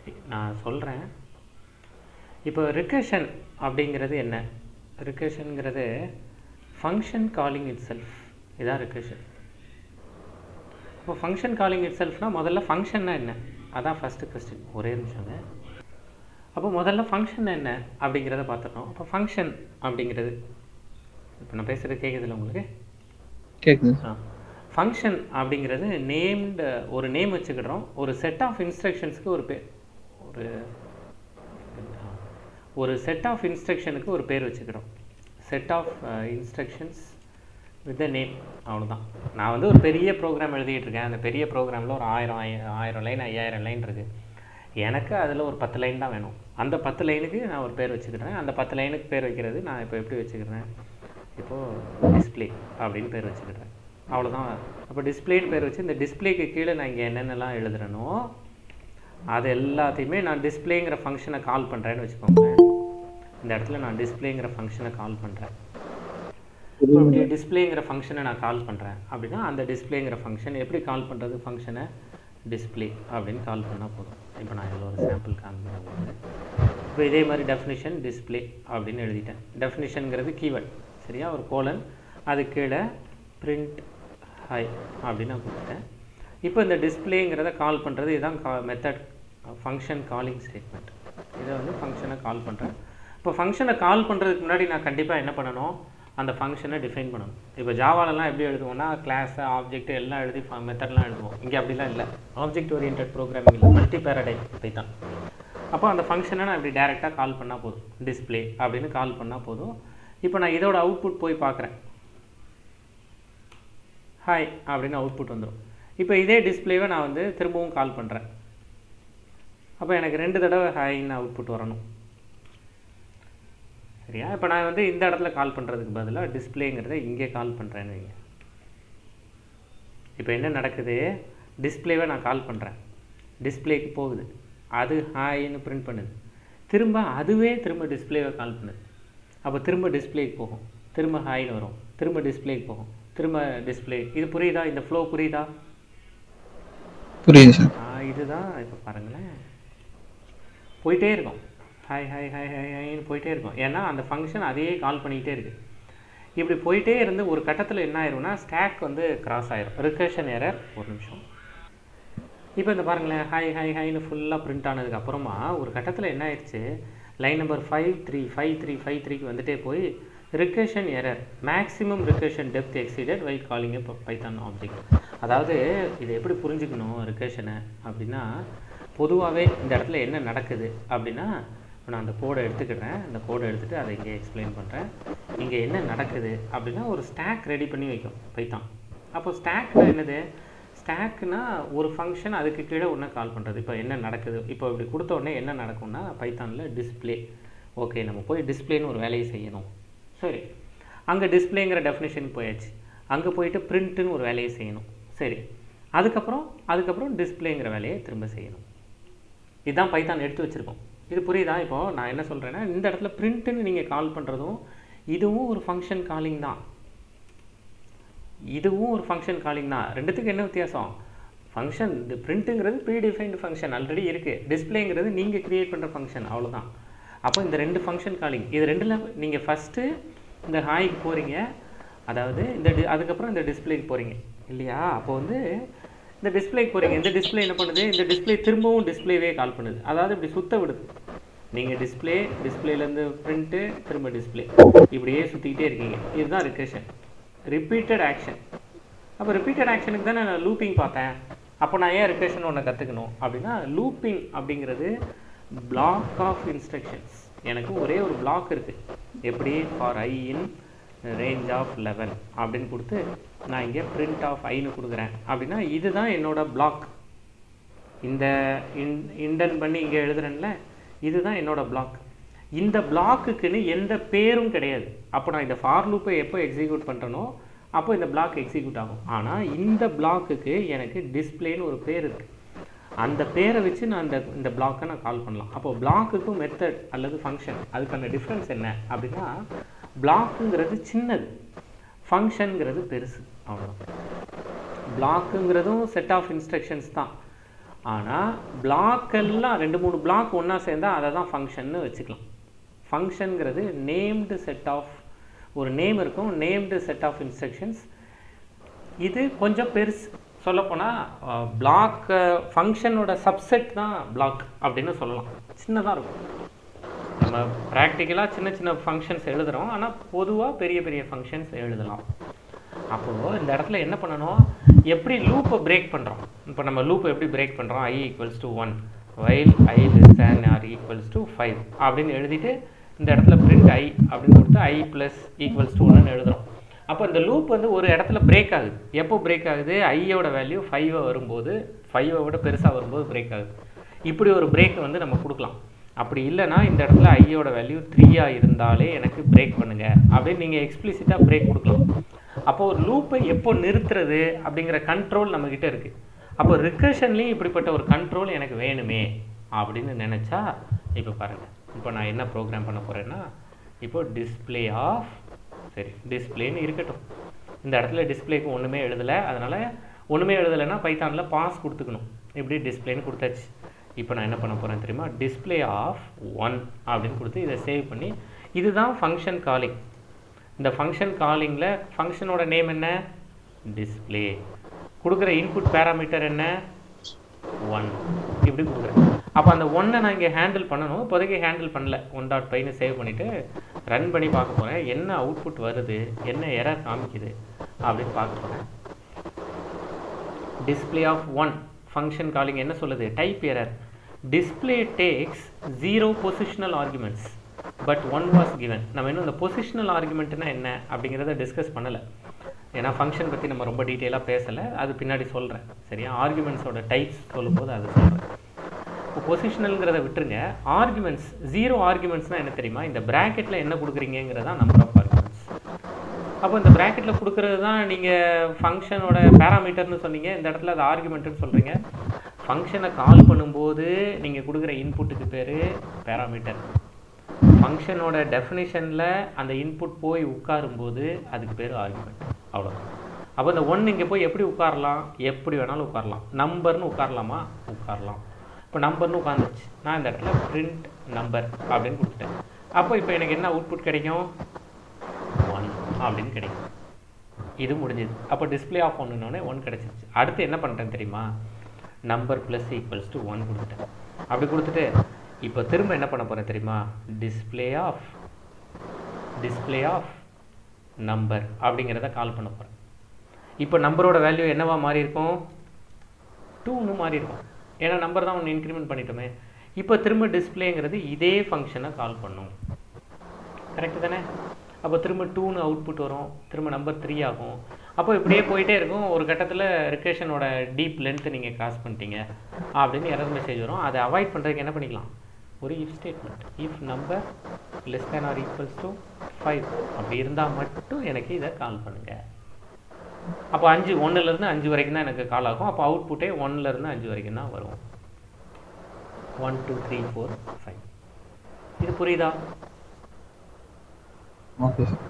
நான் சொல்கிறேன் இப்போ ரிகர்ஷன் அப்படிங்கிறது என்ன ரிகர்ஷனுங்கிறது ஃபங்க்ஷன் காலிங் இட் செல்ஃப் இதான் ரிகர்ஷன் இப்போ ஃபங்க்ஷன் காலிங் இட் செல்ஃப்னால் முதல்ல ஃபங்க்ஷன்னா என்ன அதான் ஃபஸ்ட்டு கொஸ்டின் ஒரே நிமிஷங்க அப்போ முதல்ல ஃபங்க்ஷன் என்ன அப்படிங்கிறத பார்த்துட்டோம் அப்போ ஃபங்க்ஷன் அப்படிங்கிறது இப்போ நான் பேசுகிறது கேட்குதுல்ல உங்களுக்கு கேக்குது ஆ ஃபங்க்ஷன் அப்படிங்கிறது நேம்டு ஒரு நேம் வச்சுக்கிடுறோம் ஒரு செட் ஆஃப் இன்ஸ்ட்ரக்ஷன்ஸ்க்கு ஒரு பேர் ஒரு ஒரு செட் ஆஃப் இன்ஸ்ட்ரக்ஷனுக்கு ஒரு பேர் வச்சுக்கிறோம் set of instructions with the name அவ்வளோதான் நான் வந்து ஒரு பெரிய ப்ரோக்ராம் எழுதிட்டு இருக்கேன் அந்த பெரிய ப்ரோக்ராமில் ஒரு ஆயிரம் ஆய- ஆயிரம் லைன் ஐயாயிரம் லைன் இருக்குது எனக்கு அதில் ஒரு பத்து லைன் தான் வேணும் அந்த பத்து லைனுக்கு நான் ஒரு பேர் வச்சுக்கிறேன் அந்த பத்து லைனுக்கு பேர் வைக்கிறது நான் இப்போ எப்படி வச்சுக்கிறேன் இப்போது டிஸ்ப்ளே அப்படின்னு பேர் வச்சுக்கிறேன் அவ்வளோதான் அப்போ டிஸ்ப்ளேன்னு பேர் வச்சு இந்த டிஸ்ப்ளேக்கு கீழே நான் இங்கே என்னென்னலாம் எழுதுறேனோ அது எல்லாத்தையுமே நான் டிஸ்ப்ளேங்கிற ஃபங்க்ஷனை கால் பண்ணுறேன்னு வச்சுக்கோங்களேன் இந்த இடத்துல நான் டிஸ்ப்ளேங்கிற ஃபங்க்ஷனை கால் பண்ணுறேன் இப்போ இப்படி டிஸ்ப்ளேங்கிற ஃபங்க்ஷனை நான் கால் பண்ணுறேன் அப்படின்னா அந்த டிஸ்ப்ளேங்கிற ஃபங்க்ஷன் எப்படி கால் பண்ணுறது ஃபங்க்ஷனை டிஸ்ப்ளே அப்படின்னு கால் பண்ணால் போதும் இப்போ நான் இதில் ஒரு சாம்பிள் காமிக்கிறேன் உங்களுக்கு. இப்போ இதே மாதிரி டெஃபினிஷன் டிஸ்ப்ளே அப்படின்னு எழுதிட்டேன் டெஃபினிஷனுங்கிறது கீவேர்ட் சரியா ஒரு கோலன் அது கீழே பிரிண்ட் ஹை அப்படின்னு நான் கொடுத்துட்டேன் இப்போ இந்த டிஸ்ப்ளேங்கிறத கால் பண்ணுறது இதுதான் கா மெத்தட் ஃபங்க்ஷன் காலிங் ஸ்டேட்மெண்ட் இதை வந்து ஃபங்க்ஷனை கால் பண்ணுறேன் இப்போ ஃபங்க்ஷனை கால் பண்ணுறதுக்கு முன்னாடி நான் கண்டிப்பாக என்ன பண்ணணும் அந்த ஃபங்க்ஷனை டிஃபைன் பண்ணணும் இப்போ ஜாவாலெல்லாம் எப்படி எழுதுவோம்னா கிளாஸ் ஆப்ஜெக்ட் எல்லாம் எழுதி மெத்தட்லாம் எழுதுவோம் இங்கே அப்படிலாம் இல்லை ஆப்ஜெக்ட் ஓரியன்ட் ப்ரோக்ராமிங் இல்லை மல்டி பேரடை பைத்தான் அப்போ அந்த ஃபங்க்ஷனை நான் இப்படி டேரெக்டாக கால் பண்ணால் போதும் டிஸ்ப்ளே அப்படின்னு கால் பண்ணால் போதும் இப்போ நான் இதோட அவுட்புட் போய் பார்க்குறேன் ஹாய் அப்படின்னு அவுட்புட் வந்துடும் இப்போ இதே டிஸ்ப்ளேவை நான் வந்து திரும்பவும் கால் பண்ணுறேன் அப்போ எனக்கு ரெண்டு தடவை ஹாய்ன்னு அவுட்புட் வரணும் சரியா இப்போ நான் வந்து இந்த இடத்துல கால் பண்ணுறதுக்கு பதிலாக டிஸ்ப்ளேங்கிறத இங்கே கால் பண்ணுறேன்னு வைங்க இப்போ என்ன நடக்குது டிஸ்ப்ளேவை நான் கால் பண்ணுறேன் டிஸ்ப்ளேக்கு போகுது அது ஹாய்ன்னு பிரிண்ட் பண்ணுது திரும்ப அதுவே திரும்ப டிஸ்ப்ளேவை கால் பண்ணுது அப்போ திரும்ப டிஸ்ப்ளேக்கு போகும் திரும்ப ஹாய்னு வரும் திரும்ப டிஸ்ப்ளேக்கு போகும் திரும்ப டிஸ்ப்ளே இது புரியுதா இந்த ஃப்ளோ புரியுதா புரியுது சார் ஆ, இதுதான் இப்போ பாருங்களேன் போயிட்டே இருக்கும் ஹாய் ஹாய் ஹாய் ஹாய் ஹாய்னு போயிட்டே இருக்கும் ஏன்னா அந்த ஃபங்க்ஷன் அதையே கால் பண்ணிக்கிட்டே இருக்கு இப்படி போயிட்டே இருந்து ஒரு கட்டத்தில் என்ன ஆயிரும்னா ஸ்டாக் வந்து கிராஸ் ஆயிரும் ரிகர்ஷன் எரர் ஒரு நிமிஷம் இப்போ இந்த பாருங்களேன் ஹாய் ஹாய் ஹாய்னு ஃபுல்லாக பிரிண்ட் ஆனதுக்கு அப்புறமா ஒரு கட்டத்தில் என்ன ஆயிடுச்சு line number five three five three five த்ரீக்கு வந்துட்டே போய் recursion error maximum recursion depth exceeded while calling Python object அதாவது இதை எப்படி புரிஞ்சுக்கணும் ரிகர்ஷனை அப்படின்னா பொதுவாகவே இந்த இடத்துல என்ன நடக்குது அப்படின்னா இப்போ நான் அந்த கோடை எடுத்துக்கிறேன் அந்த கோடை எடுத்துகிட்டு அதை இங்கே எக்ஸ்பிளைன் பண்ணுறேன் இங்கே என்ன நடக்குது அப்படின்னா ஒரு ஸ்டாக் ரெடி பண்ணி வைக்கும் பைத்தான் அப்போ ஸ்டாக்னா என்னது ஸ்டாக்னா ஒரு ஃபங்க்ஷன் அதுக்கு கீழே ஒன்று கால் பண்ணுறது இப்போ என்ன நடக்குது இப்போ இப்படி கொடுத்த உடனே என்ன நடக்கும்னா பைத்தானில் டிஸ்ப்ளே ஓகே நம்ம போய் டிஸ்ப்ளேன்னு ஒரு வேலையை செய்யணும் சரி அங்கே டிஸ்ப்ளேங்கிற டெஃபினேஷன் போயாச்சு அங்கே போயிட்டு பிரிண்ட்டுன்னு ஒரு வேலையை செய்யணும் சரி அதுக்கப்புறம் அதுக்கப்புறம் டிஸ்ப்ளேங்கிற வேலையை திரும்ப செய்யணும் இதுதான் பைத்தான் எடுத்து வச்சுருக்கோம் இது புரியுதா இப்போ நான் என்ன சொல்கிறேன்னா இந்த இடத்துல பிரிண்ட்டுன்னு நீங்கள் கால் பண்ணுறதும் இதுவும் ஒரு ஃபங்க்ஷன் காலிங் தான் இதுவும் ஒரு ஃபங்க்ஷன் காலிங் தான் ரெண்டுத்துக்கு என்ன வித்தியாசம் ஃபங்க்ஷன் இந்த பிரிண்ட்டுங்கிறது ப்ரீ டிஃபைன்டு ஃபங்க்ஷன் ஆல்ரெடி இருக்குது டிஸ்ப்ளேங்கிறது நீங்கள் க்ரியேட் பண்ணுற ஃபங்க்ஷன் அவ்வளவுதான் அப்போ இந்த ரெண்டு ஃபங்க்ஷன் காலிங் இது ரெண்டில் நீங்கள் ஃபஸ்ட்டு இந்த ஹாய்க்கு போகிறீங்க அதாவது இந்த di- அதுக்கப்புறம் இந்த டிஸ்ப்ளேக்கு போகிறீங்க இல்லையா அப்போ வந்து இந்த டிஸ்ப்ளேக்கு போகிறீங்க இந்த டிஸ்ப்ளே என்ன பண்ணுது இந்த டிஸ்ப்ளே திரும்பவும் டிஸ்ப்ளேவே கால் பண்ணுது அதாவது இப்படி சுத்த விடுது நீங்கள் டிஸ்ப்ளே டிஸ்ப்ளேலேருந்து பிரிண்ட்டு திரும்ப டிஸ்ப்ளே இப்படியே சுற்றிக்கிட்டே இருக்கீங்க இதுதான் ரிகர்ஷன் ரிப்பீட்டட் ஆக்ஷன் அப்போ ரிப்பீட்டட் ஆக்ஷனுக்கு தானே நான் லூப்பிங் பார்த்தேன் அப்போ நான் ஏன் ரிகர்ஷன் ஒன்று கற்றுக்கணும் அப்படின்னா லூப்பிங் அப்படிங்கிறது பிளாக் ஆஃப் இன்ஸ்ட்ரக்ஷன்ஸ் எனக்கு ஒரே ஒரு பிளாக் இருக்குது எப்படி for I in range of eleven அப்படின்னு கொடுத்து நான் இங்கே பிரிண்ட் ஆஃப் ஐன்னு கொடுக்குறேன் அப்படின்னா இதுதான் என்னோட பிளாக் இந்த இன் இண்டன் பண்ணி இங்கே எழுதுறேன்ல இதுதான் என்னோட பிளாக் இந்த பிளாக்குக்குன்னு எந்த பேரும் கிடையாது அப்போ நான் இந்த ஃபார் லூப்பை எப்போ எக்ஸிக்யூட் பண்ணுறனோ அப்போ இந்த பிளாக் எக்ஸிக்யூட் ஆகும் ஆனால் இந்த பிளாக்குக்கு எனக்கு டிஸ்ப்ளேன்னு ஒரு பேர் இருக்குது அந்த பேரை வச்சு நான் இந்த இந்த பிளாக்கை நான் கால் பண்ணலாம் அப்போ பிளாக்குக்கும் மெத்தட் அல்லது ஃபங்க்ஷன் அதுக்கான டிஃப்ரென்ஸ் என்ன அப்படின்னா பிளாக்குங்கிறது சின்னது ஃபங்க்ஷனுங்கிறது பெருசு அவ்வளோதான் பிளாக்குங்கிறதும் செட் ஆஃப் இன்ஸ்ட்ரக்ஷன்ஸ் தான் ஆனால் பிளாக் எல்லாம் ரெண்டு மூணு பிளாக் ஒன்றா சேர்ந்தா அதை தான் ஃபங்க்ஷன்னு வச்சுக்கலாம் ஃபங்க்ஷனுங்கிறது நேம்டு செட் ஆஃப் ஒரு நேம் இருக்கும் நேம்டு செட் ஆஃப் இன்ஸ்ட்ரக்ஷன்ஸ் இது கொஞ்சம் பெருசு சொல்லப்போனால் பிளாக் ஃபங்க்ஷனோட சப்செட் தான் பிளாக் அப்படின்னு சொல்லலாம் சின்னதாக இருக்கும் நம்ம ப்ராக்டிக்கலாக சின்ன சின்ன ஃபங்க்ஷன்ஸ் எழுதுகிறோம் ஆனால் பொதுவாக பெரிய பெரிய ஃபங்க்ஷன்ஸ் எழுதலாம் அப்போது இந்த இடத்துல என்ன பண்ணணும் எப்படி லூப்பை பிரேக் பண்ணுறோம் இப்போ நம்ம லூப்பை எப்படி பிரேக் பண்ணுறோம் i equals to one while i less than or equals to five அப்படின்னு எழுதிட்டு இந்த இடத்துல பிரிண்ட் ஐ அப்படின்னு கொடுத்து ஐ ப்ளஸ் ஈக்குவல்ஸ் டு ஒன்னு எழுதுறோம் அப்போ இந்த லூப் வந்து ஒரு இடத்துல பிரேக் ஆகுது எப்போ பிரேக் ஆகுது ஐயோட வேல்யூ ஃபைவை வரும்போது ஃபைவை விட பெருசாக வரும்போது பிரேக் ஆகுது இப்படி ஒரு பிரேக் வந்து நம்ம கொடுக்கலாம் அப்படி இல்லைன்னா இந்த இடத்துல ஐயோட வேல்யூ த்ரீயாக இருந்தாலே எனக்கு பிரேக் பண்ணுங்க அப்படின்னு நீங்கள் எக்ஸ்பிளிசிட்டாக பிரேக் கொடுக்கலாம் அப்போ ஒரு லூப்பை எப்போ நிறுத்துறது அப்படிங்கிற கண்ட்ரோல் நம்மக்கிட்ட இருக்குது அப்போ ரிகர்ஷன்லேயும் இப்படிப்பட்ட ஒரு கண்ட்ரோல் எனக்கு வேணுமே அப்படின்னு நினச்சா இப்போ பாருங்கள் இப்போ நான் என்ன ப்ரோக்ராம் பண்ண போகிறேன்னா இப்போ டிஸ்ப்ளே ஆஃப் சரி டிஸ்ப்ளேன்னு இருக்கட்டும் இந்த இடத்துல டிஸ்ப்ளேக்கு ஒன்றுமே எழுதலை அதனால் ஒன்றுமே எழுதலைன்னா பைத்தானில் பாஸ் கொடுத்துக்கணும் இப்படி டிஸ்ப்ளேன்னு கொடுத்தாச்சு இப்போ நான் என்ன பண்ண போகிறேன் தெரியுமா டிஸ்ப்ளே ஆஃப் ஒன் அப்படின்னு கொடுத்து இதை சேவ் பண்ணி இதுதான் ஃபங்க்ஷன் காலிங் இந்த ஃபங்க்ஷன் காலிங்கில் ஃபங்க்ஷனோட நேம் என்ன டிஸ்ப்ளே கொடுக்குற இன்புட் பேராமீட்டர் என்ன ஒன் இப்படி கொடுக்குறேன் அப்போ அந்த ஒன்னை நான் இங்கே ஹேண்டில் பண்ணணும் இப்போதைக்கு ஹேண்டில் பண்ணல ஒன் டாட் ஃபைவ்னு சேவ் பண்ணிவிட்டு ரன் பண்ணி பார்க்க போகிறேன் என்ன அவுட்புட் வருது என்ன எரர் காமிக்குது அப்படின்னு பார்க்க போகிறேன் display of one function calling என்ன சொல்லுது type error display takes zero positional arguments but one was given நம்ம இன்னும் இந்த பொசிஷனல் ஆர்குமெண்ட்னா என்ன அப்படிங்கிறத டிஸ்கஸ் பண்ணலை ஏன்னா ஃபங்க்ஷன் பற்றி நம்ம ரொம்ப டீட்டெயிலாக பேசலை அது பின்னாடி சொல்கிறேன் சரியா ஆர்குமெண்ட்ஸோட டைப்ஸ் சொல்லும்போது அது சொல்கிறேன் இப்போ பொசிஷனல்ங்கிறத விட்டுருங்க ஆர்குமெண்ட்ஸ் ஜீரோ ஆர்குமெண்ட்ஸ்னால் என்ன தெரியுமா இந்த ப்ராக்கெட்டில் என்ன கொடுக்குறீங்கிறதா நம்பர் ஆஃப் ஆர்குமெண்ட்ஸ் அப்போ இந்த ப்ராக்கெட்டில் கொடுக்குறது தான் நீங்கள் ஃபங்க்ஷனோட பேராமீட்டர்னு சொன்னீங்க இந்த இடத்துல அது ஆர்குமெண்ட்டுன்னு சொல்கிறீங்க ஃபங்க்ஷனை கால் பண்ணும்போது நீங்கள் கொடுக்குற இன்புட்டுக்கு பேர் பேராமீட்டர் ஃபங்க்ஷனோட டெஃபினிஷனில் அந்த இன்புட் போய் உட்காரும்போது அதுக்கு பேர் ஆர்குமெண்ட் அவ்வளோதான் அப்போ இந்த ஒன் இங்கே போய் எப்படி உட்காரலாம் எப்படி வேணாலும் உட்காரலாம் நம்பர்னு உட்காரலாமா உட்காரலாம் இப்போ நம்பர்னு உட்காந்துருச்சு நான் இந்த இடத்துல பிரிண்ட் நம்பர் அப்படின்னு கொடுத்துட்டேன் அப்போ இப்போ எனக்கு என்ன அவுட்புட் கிடைக்கும் ஒன் அப்படின்னு கிடைக்கும் இது முடிஞ்சது அப்போ டிஸ்பிளே ஆஃப் ஒன்றுனோடனே ஒன் கிடச்சிருச்சு அடுத்து என்ன பண்ணுறேன் தெரியுமா number plus equals to one கொடுத்துட்டேன் அப்படி கொடுத்துட்டு இப்போ திரும்ப என்ன பண்ண போகிறேன் தெரியுமா display of display of number அப்படிங்கிறத கால் பண்ண போகிறேன் இப்போ நம்பரோட வேல்யூ என்னவா மாறி இருக்கும் டூன்னு மாறி இருக்கும் ஏன்னா நம்பர் தான் ஒன்று இன்க்ரிமெண்ட் பண்ணிட்டோமே இப்போ திரும்ப டிஸ்பிளேங்கிறது இதே ஃபங்க்ஷனை கால் பண்ணும் கரெக்டு தானே அப்போ திரும்ப டூன்னு அவுட்புட் வரும் திரும்ப நம்பர் த்ரீ ஆகும் அப்போ இப்படியே போயிட்டே இருக்கும் ஒரு கட்டத்தில் ரிகேஷனோட டீப் லென்த்து நீங்கள் கிராஸ் பண்ணிட்டீங்க அப்படின்னு எரர் மெசேஜ் வரும் அதை அவாய்ட் பண்ணுறதுக்கு என்ன பண்ணிக்கலாம் ஒரு if statement if number less than or equals to five அப்படி இருந்தால் மட்டும் எனக்கு இதை கால் பண்ணுங்கள் அப்போ அஞ்சு ஒன்றுலேருந்து அஞ்சு வரைக்கும் தான் எனக்கு கால் ஆகும் அப்போ அவுட்புட்டே ஒன்லேருந்து அஞ்சு வரைக்கும் தான் வரும் one two three four five இது புரியுதா ஓகே சார்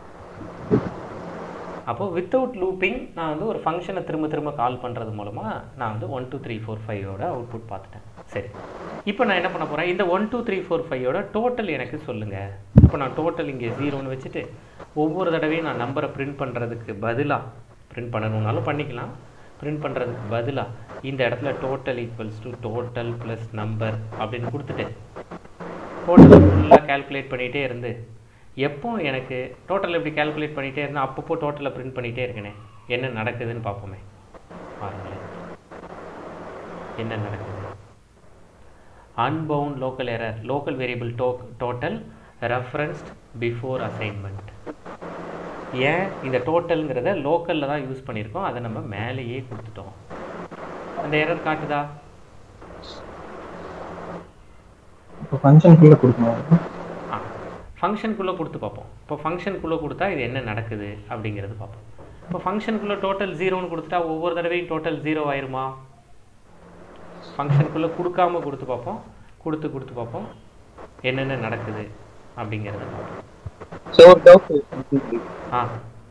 அப்போ வித்தவுட் லூப்பிங் நான் வந்து ஒரு ஃபங்க்ஷனை திரும்ப திரும்ப கால் பண்ணுறது மூலமாக நான் வந்து ஒன் டூ த்ரீ ஃபோர் ஃபைவோட அவுட்புட் பார்த்துட்டேன் சரி இப்போ நான் என்ன பண்ண போகிறேன் இந்த ஒன் டூ த்ரீ ஃபோர் ஃபைவோட டோட்டல் எனக்கு சொல்லுங்கள் இப்போ நான் டோட்டல் இங்கே ஜீரோன்னு வச்சுட்டு ஒவ்வொரு தடவையும் நான் நம்பரை பிரிண்ட் பண்ணுறதுக்கு பதிலாக பிரிண்ட் பண்ணணுன்னாலும் பண்ணிக்கலாம் பிரிண்ட் பண்ணுறதுக்கு பதிலாக இந்த இடத்துல total equals to total plus number அப்படின்னு கொடுத்துட்டு டோட்டல் ஃபுல்லாக கால்குலேட் பண்ணிகிட்டே இருந்து எப்போ எனக்கு டோட்டல் எப்படி கால்குலேட் பண்ணிகிட்டே இருந்தால் அப்பப்போ டோட்டலை பிரிண்ட் பண்ணிகிட்டே இருக்கனே என்ன நடக்குதுன்னு பார்ப்போமே பாருங்களேன் என்ன நடக்குது unbound local error local variable to total referenced before assignment ஏன் இந்த டோட்டலுங்கிறத லோக்கலில் தான் யூஸ் பண்ணியிருக்கோம் அதை நம்ம மேலேயே கொடுத்துட்டோம் அந்த எரர் காட்டுதா இப்போ ஃபங்க்ஷனுக்குள்ளே கொடுக்கணும் ஆ ஃபங்க்ஷனுக்குள்ளே கொடுத்து பார்ப்போம் இப்போ ஃபங்க்ஷனுக்குள்ளே கொடுத்தா இது என்ன நடக்குது அப்படிங்கிறது பார்ப்போம் இப்போ ஃபங்க்ஷனுக்குள்ளே டோட்டல் ஜீரோன்னு கொடுத்துட்டா ஒவ்வொரு தடவையும் டோட்டல் ஜீரோ ஆயிருமா ஃபங்க்ஷனுக்குள்ளே கொடுக்காம கொடுத்து பார்ப்போம் கொடுத்து கொடுத்து பார்ப்போம் என்னென்ன நடக்குது அப்படிங்கிறத பார்ப்போம் சார் ஒரு டவுட் ஆ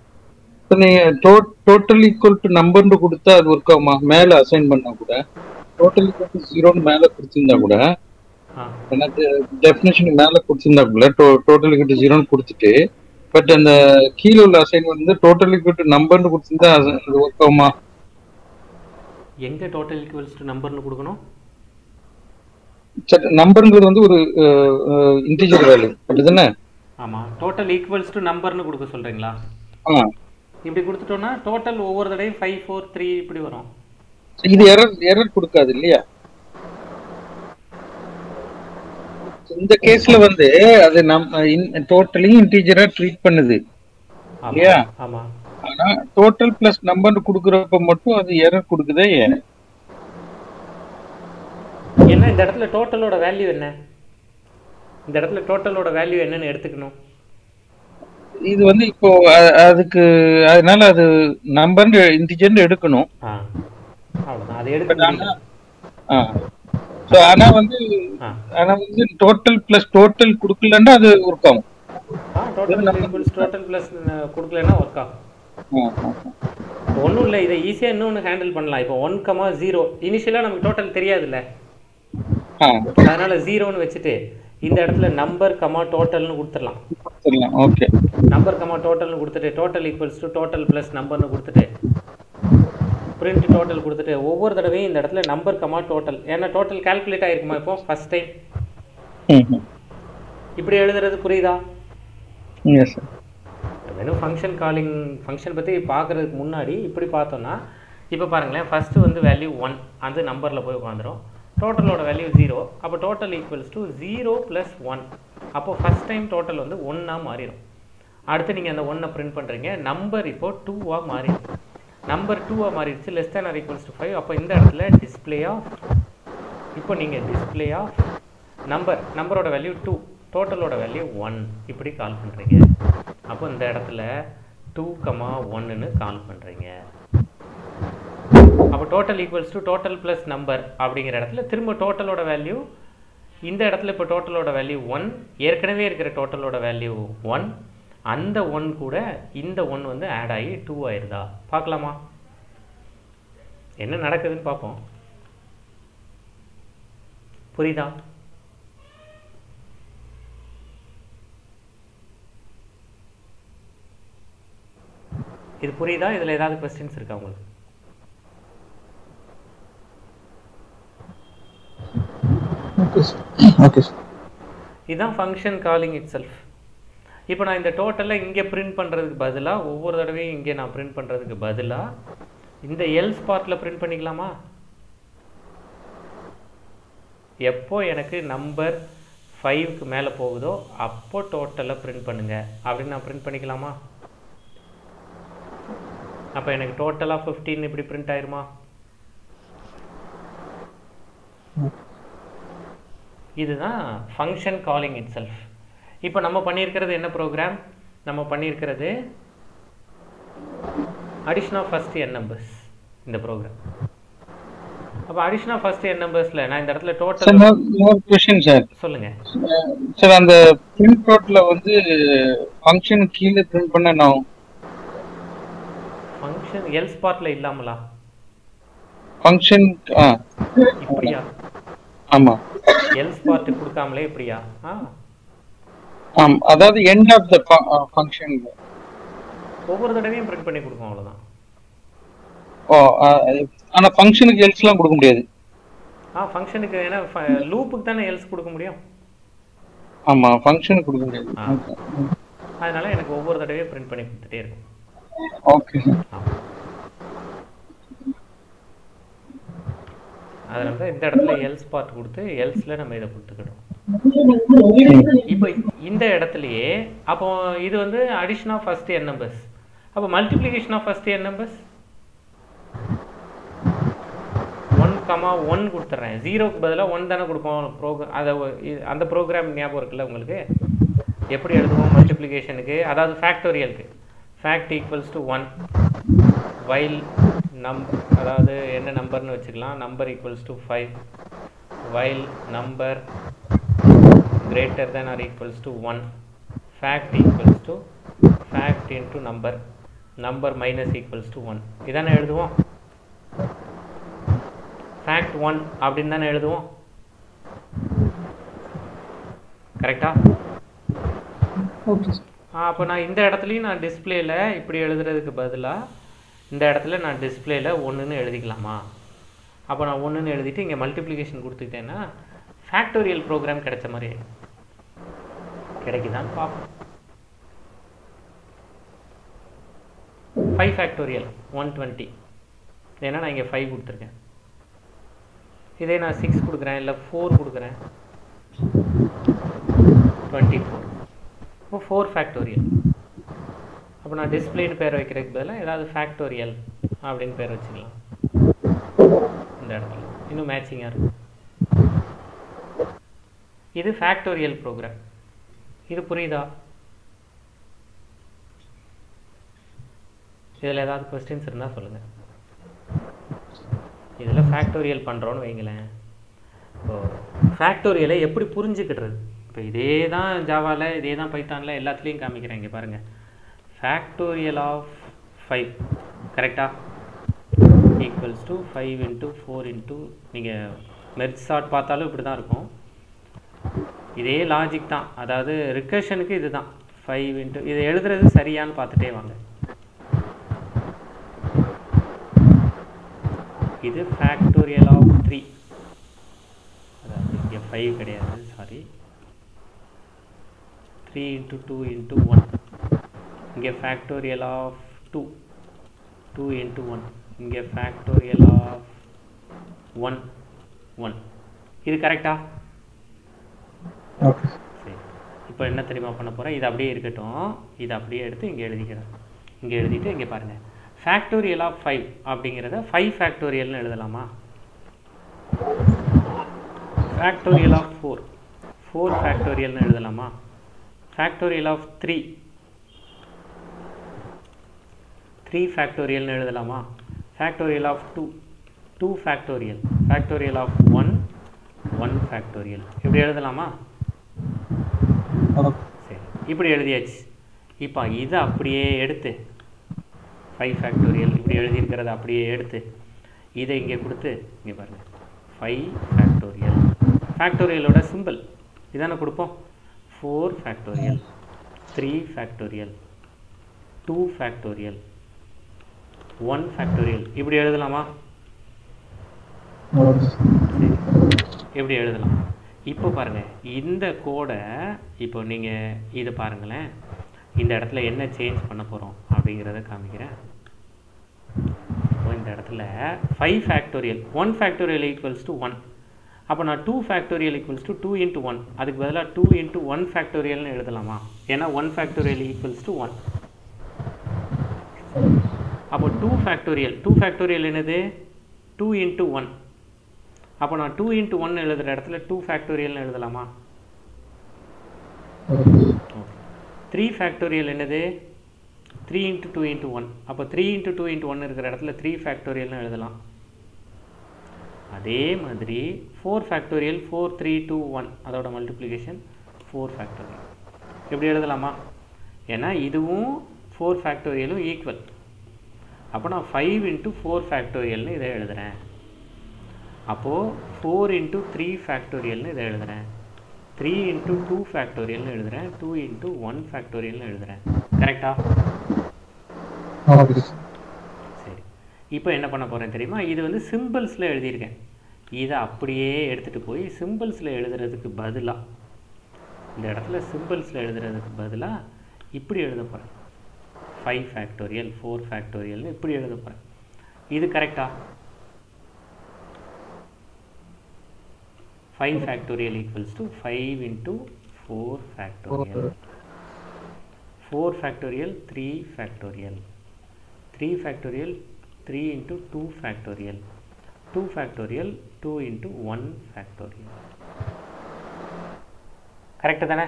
இப்போ நீங்க டோட்டல் ஈக்குவல் டு நம்பர்னு கொடுத்தா அது ஒர்க் ஆகுமா மேல அசைன் பண்ணா கூட டோட்டல் ஜீரோன்னு மேல கொடுத்திருந்தா கூட ஆ எனக்கு டெஃபினேஷன் மேல கொடுத்திருந்தா கூட டோட்டல் கிட்ட ஜீரோன்னு கொடுத்துட்டு பட் அந்த கீழே உள்ள அசைன்மெண்ட் வந்து டோட்டல் கிட்ட நம்பர்னு கொடுத்திருந்தா அது அது ஒர்க் ஆகுமா எங்கே டோட்டல் ஈக்குவல்ஸ் டு நம்பர்னு கொடுக்கணும் சரி நம்பருங்கிறது வந்து ஒரு இன்டிஜர் வேல்யூ அப்படிதானே ஆமாம் டோட்டல் ஈக்குவல்ஸ் டு நம்பர்னு கொடுக்க சொல்கிறீங்களா ஆ இப்படி கொடுத்துட்டோன்னா டோட்டல் ஒவ்வொரு தடவையும் ஃபைவ் ஃபோர் த்ரீ இப்படி வரும் இது எரர் எரர் கொடுக்காது இல்லையா இந்த கேஸ்ல வந்து அது நம்ம டோட்டலி இன்டீஜரா ட்ரீட் பண்ணுது இல்லையா? ஆமாம் ஆமாம் ஆனா டோட்டல் பிளஸ் நம்பர் கொடுக்கறப்ப மட்டும் அது எரர் கொடுக்குதே ஏன் ஏன்னா இந்த இடத்துல டோட்டலோட வேல்யூ என்ன இந்த இடத்துல டோட்டலோட வேல்யூ என்னன்னு எடுத்துக்கணும் இது வந்து இப்போ அ- அதுக்கு அதனால அது நம்பர் இன்டிஜர் எடுக்கணும் ஆ அவ்வளோதான் அதை எடுக்க முடியல ஆ ஸோ ஆனா வந்து ஆ ஆனா வந்து டோட்டல் பிளஸ் டோட்டல் கொடுக்கலன்னா அது ஒர்க் ஆகும் ஆ டோட்டல் ஈக்குவல்ஸ் டோட்டல் ப்ளஸ் கொடுக்கலன்னா ஒர்க் ஆகும் ஆ, ஆ, ஒன்றும் இல்லை இதை ஈஸியாக இன்னொன்று ஹேண்டில் பண்ணலாம் இப்போ ஒன் கமா ஜீரோ இனிஷியலாக நமக்கு டோட்டல் தெரியாதுல்ல ஆ அதனால ஜீரோன்னு வச்சுட்டு இந்த இடத்துல நம்பர் கமா டோட்டல்னு கொடுத்துடலாம் சரிலாம் ஓகே நம்பர் கமா டோட்டல்னு கொடுத்துட்டு total equals to total plus நம்பர்னு கொடுத்துட்டு பிரிண்ட் டோட்டல் கொடுத்துட்டு ஒவ்வொரு தடவையும் இந்த இடத்துல நம்பர் கமா டோட்டல் ஏன்னா டோட்டல் கால்குலேட் ஆயிருக்குமா இப்போ ஃபர்ஸ்ட் டைம் ம் ம் இப்படி எழுதுறது புரியுதா எஸ் சார் வெறும் ஃபங்க்ஷன் காலிங் ஃபங்க்ஷன் பற்றி பார்க்குறதுக்கு முன்னாடி இப்படி பார்த்தோம்னா இப்போ பாருங்களேன் ஃபஸ்ட்டு வந்து வேல்யூ ஒன் அந்த நம்பரில் போய் உட்காந்துரும் டோட்டலோட வேல்யூ ஜீரோ அப்போ total equals to zero plus one அப்போ ஃபஸ்ட் டைம் டோட்டல் வந்து ஒன்னாக மாறிடும் அடுத்து நீங்கள் அந்த ஒன்னை பிரிண்ட் பண்ணுறீங்க நம்பர் இப்போ டூவாக மாறிடும் நம்பர் டூவாக மாறிடுச்சு less than or equals to five அப்போ இந்த இடத்துல டிஸ்பிளே ஆஃப் இப்போ நீங்கள் டிஸ்பிளே ஆஃப் நம்பர் நம்பரோட வேல்யூ டூ டோட்டலோட வேல்யூ ஒன் இப்படி கால் பண்ணுறீங்க அப்போ இந்த இடத்துல டூ கமா ஒன்னுன்னு கால் பண்ணுறீங்க அப்போ total equals to total plus number அப்படிங்கிற இடத்துல திரும்ப டோட்டலோட வேல்யூ இந்த இடத்துல இப்போ டோட்டலோட வேல்யூ ஒன் ஏற்கனவே இருக்கிற டோட்டலோட வேல்யூ ஒன் அந்த ஒன் கூட இந்த ஒன் வந்து ஆட் ஆகி டூ ஆயிருதா பார்க்கலாமா என்ன நடக்குதுன்னு பார்ப்போம் புரியுதா இது புரியுதா இதில் ஏதாவது கொஸ்டின்ஸ் இருக்கா உங்களுக்கு ஓகே சார் ஓகே சார் இதுதான் ஃபங்க்ஷன் காலிங் இட் செல்ஃப் இப்போ நான் இந்த டோட்டலை இங்கே பிரிண்ட் பண்ணுறதுக்கு பதிலாக ஒவ்வொரு தடவையும் இங்கே நான் பிரிண்ட் பண்ணுறதுக்கு பதிலாக இந்த எல்ஸ் பார்ட்டில் பிரிண்ட் பண்ணிக்கலாமா எப்போ எனக்கு நம்பர் ஃபைவ்க்கு மேலே போகுதோ அப்போ டோட்டலை பிரிண்ட் பண்ணுங்க அப்படின்னு நான் பிரிண்ட் பண்ணிக்கலாமா அப்போ எனக்கு டோட்டலாக ஃபிஃப்டீன் இப்படி பிரிண்ட் ஆயிருமா இதுதான் ஃபங்க்ஷன் காலிங் இட் செல்ஃப் இப்போ நம்ம பண்ணியிருக்கிறது என்ன ப்ரோக்ராம் நம்ம பண்ணியிருக்கிறது addition of first n numbers இந்த ப்ரோக்ராம் அப்போ அடிஷன் ஆஃப் ஃபஸ்ட் என் நம்பர்ஸில் நான் இந்த இடத்துல சார் டோட்டல் இன்னொரு கொஸ்டின் சார் சொல்லுங்கள் சார் அந்த பிரிண்ட் அவுட்ல வந்து ஃபங்க்ஷன் கீழே பிரிண்ட் பண்ண நான் ஃபங்க்ஷன் எல்ஸ் பார்ட்டில் இல்லாமலா ஃபங்க்ஷன் ஆ இப்படியா ஆமா எல்ஸ் பார்ட்டு கொடுக்காமலே இப்படியா ஆ ஆம் அதாவது எண்ட் ஆஃப் த ஃபங்க்ஷன் ஒவ்வொரு தடவையும் பிரிண்ட் பண்ணி கொடுக்கும் அவ்வளோதான் ஓ ஆ, ஆனா ஃபங்க்ஷனுக்கு எல்ஸ்லாம் கொடுக்க முடியாது ஆ ஃபங்க்ஷனுக்கு ஏன்னா லூப்புக்கு தானே எல்ஸ் கொடுக்க முடியும் ஆமா ஃபங்க்ஷனுக்கு கொடுக்க முடியாது ஆ. அதனால எனக்கு ஒவ்வொரு தடவையும் பிரிண்ட் பண்ணி கொடுத்துட்டே இருக்கும் ஓகே சார் ஆமா. அதனால தான் இந்த இடத்துல எல்ஸ் பார்ட் கொடுத்து எல்ஸ்ல நம்ம இதை கொடுத்துக்கிட்டோம் இப்போ இந்த இடத்துலயே அப்போ இது வந்து addition of first n numbers அப்போ multiplication of first n numbers one comma one கொடுத்துட்றேன் ஜீரோக்கு பதிலாக ஒன் தானே கொடுப்போம் ப்ரோக்ராம் அதை ஒ- இ- அந்த ப்ரோக்ராம் ஞாபகம் இருக்குல்ல உங்களுக்கு எப்படி எழுதுவோம் மல்டிப்ளிகேஷனுக்கு அதாவது ஃபேக்டோரியலுக்கு fact equals to one while num அதாவது என்ன நம்பர்னு வச்சுக்கலாம் number equals to five while number greater than or equals to 1 fact equals to fact into number number minus equals to 1 இதானே எழுதுவோம் ஃபேக்ட் ஒன் அப்படின்னு தானே எழுதுவோம் கரெக்டா ஓகே சார் அப்போ நான் இந்த இடத்துலையும் நான் டிஸ்பிளேல இப்படி எழுதுறதுக்கு பதிலாக இந்த இடத்துல நான் டிஸ்பிளேல ஒன்றுன்னு எழுதிக்கலாமா அப்போ நான் ஒன்றுன்னு எழுதிட்டு இங்கே மல்டிப்ளிகேஷன் கொடுத்துக்கிட்டேன்னா ஃபேக்டோரியல் ப்ரோக்ராம் கிடைச்ச மாதிரி கிடைக்குதான்னு பார்ப்போம் ஃபைவ் ஃபேக்டோரியல் ஒன் டுவெண்ட்டி ஏன்னா நான் இங்கே ஃபைவ் கொடுத்துருக்கேன் இதே நான் சிக்ஸ் கொடுக்குறேன் இல்லை ஃபோர் கொடுக்குறேன் டுவெண்ட்டி ஃபோர் இப்போ ஃபோர் ஃபேக்டோரியல் அப்போ நான் டிஸ்பிளேன்னு பேர் வைக்கிறதுக்கு பதிலாக ஏதாவது ஃபேக்டோரியல் அப்படின்னு பேர் வச்சுக்கலாம் இந்த இடத்துல இன்னும் மேட்சிங்காக இருக்கும் இது ஃபேக்டோரியல் ப்ரோக்ராம் இது புரியுதா இதில் ஏதாவது கொஸ்டின்ஸ் இருந்தால் சொல்லுங்கள் இதில் ஃபேக்டோரியல் பண்ணுறோன்னு வைங்களேன் இப்போ ஃபேக்டோரியலை எப்படி புரிஞ்சுக்கிடுறது இப்போ இதே தான் ஜாவாவில் இதே தான் பைத்தானில் எல்லாத்துலேயும் காமிக்கிறேன் இங்கே பாருங்கள் ஃபேக்டோரியல் ஆஃப் ஃபைவ் கரெக்டா equals to five into four into நீங்கள் மெர்ஜ் ஷார்ட் பார்த்தாலும் இப்படி தான் இருக்கும் இதே லாஜிக் தான் அதாவது ரிகர்ஷனுக்கு இது தான் ஃபைவ் இன்ட்டு இதை எழுதுறது சரியான்னு பார்த்துட்டே வாங்க இது ஃபேக்டோரியல் ஆஃப் த்ரீ அதாவது இங்கே ஃபைவ் கிடையாது sorry three into two into one இங்கே factorial of two two into one இங்கே ஃபேக்டோரியல் ஆஃப் ஒன் ஒன் இது கரெக்டா ஓகே சரி இப்போ என்ன தெரியுமா பண்ண போகிறேன் இது அப்படியே இருக்கட்டும் இது அப்படியே எடுத்து இங்கே எழுதிக்கிறேன் இங்கே எழுதிட்டு இங்கே பாருங்கள் ஃபேக்டோரியல் ஆஃப் ஃபைவ் அப்படிங்கிறத ஃபைவ் ஃபேக்டோரியல்னு எழுதலாமா ஃபேக்டோரியல் ஆஃப் ஃபோர் ஃபோர் ஃபேக்டோரியல்னு எழுதலாமா ஃபேக்டோரியல் ஆஃப் த்ரீ த்ரீ ஃபேக்டோரியல்னு எழுதலாமா factorial of two two factorial factorial of one one factorial இப்படி எழுதலாமா ஓகே சரி இப்படி எழுதியாச்சு இப்போ இதை அப்படியே எடுத்து ஃபைவ் ஃபேக்டோரியல் இப்படி எழுதியிருக்கிறத அப்படியே எடுத்து இதை இங்கே கொடுத்து இங்கே பாருங்கள் ஃபைவ் ஃபேக்டோரியல் ஃபேக்டோரியலோட சிம்பிள் இதானே கொடுப்போம் four factorial three factorial two factorial one factorial இப்படி எழுதலாமா ஓகே சரி எப்படி எழுதலாம் இப்போ பாருங்கள் இந்த கோடை இப்போ நீங்கள் இதை பாருங்களேன் இந்த இடத்துல என்ன சேஞ்ச் பண்ண போகிறோம் அப்படிங்கிறத காமிக்கிறேன் இப்போ இந்த இடத்துல five factorial one factorial equals to one அப்போ நான் two factorial equals to two into one அதுக்கு பதிலாக டூ இன்ட்டு ஒன் ஃபேக்டோரியல்னு எழுதலாமா ஏன்னா one factorial equals to one அப்போ டூ ஃபேக்டோரியல் டூ ஃபேக்டோரியல் என்னது டூ இன்ட்டு ஒன் அப்போ நான் டூ இன்ட்டு ஒன் எழுதுகிற இடத்துல டூ ஃபேக்டோரியல்னு எழுதலாமா ஓகே த்ரீ ஃபேக்டோரியல் என்னது three into two into one அப்போ three into two into one இருக்கிற இடத்துல த்ரீ ஃபேக்டோரியல்னு எழுதலாம் அதே மாதிரி four factorial four three two one அதோட மல்டிப்ளிகேஷன் ஃபோர் ஃபேக்டோரியல் எப்படி எழுதலாமா ஏன்னா இதுவும் ஃபோர் ஃபேக்டோரியலும் ஈக்குவல் அப்போ நான் ஃபைவ் இன்ட்டு ஃபோர் ஃபேக்டோரியல்னு இதை எழுதுகிறேன் அப்போது ஃபோர் இன்ட்டு த்ரீ ஃபேக்டோரியல்னு இதை எழுதுகிறேன் த்ரீ இன்ட்டு டூ ஃபேக்டோரியல்னு எழுதுகிறேன் டூ இன்ட்டு ஒன் ஃபேக்டோரியல்னு எழுதுகிறேன் கரெக்டா ஓகே சரி இப்போ என்ன பண்ண போகிறேன் தெரியுமா இது வந்து சிம்பிள்ஸில் எழுதியிருக்கேன் இதை அப்படியே எடுத்துகிட்டு போய் சிம்பிள்ஸில் எழுதுறதுக்கு பதிலாக இந்த இடத்துல சிம்பிள்ஸில் எழுதுறதுக்கு பதிலாக இப்படி எழுத போகிறேன் ஃபைவ் ஃபேக்டோரியல் ஃபோர் ஃபேக்டோரியல்னு இப்படி எழுத போகிறேன் இது கரெக்டா five factorial equals to five into four factorial four factorial three factorial three factorial three into two factorial two factorial two into one factorial correct தானே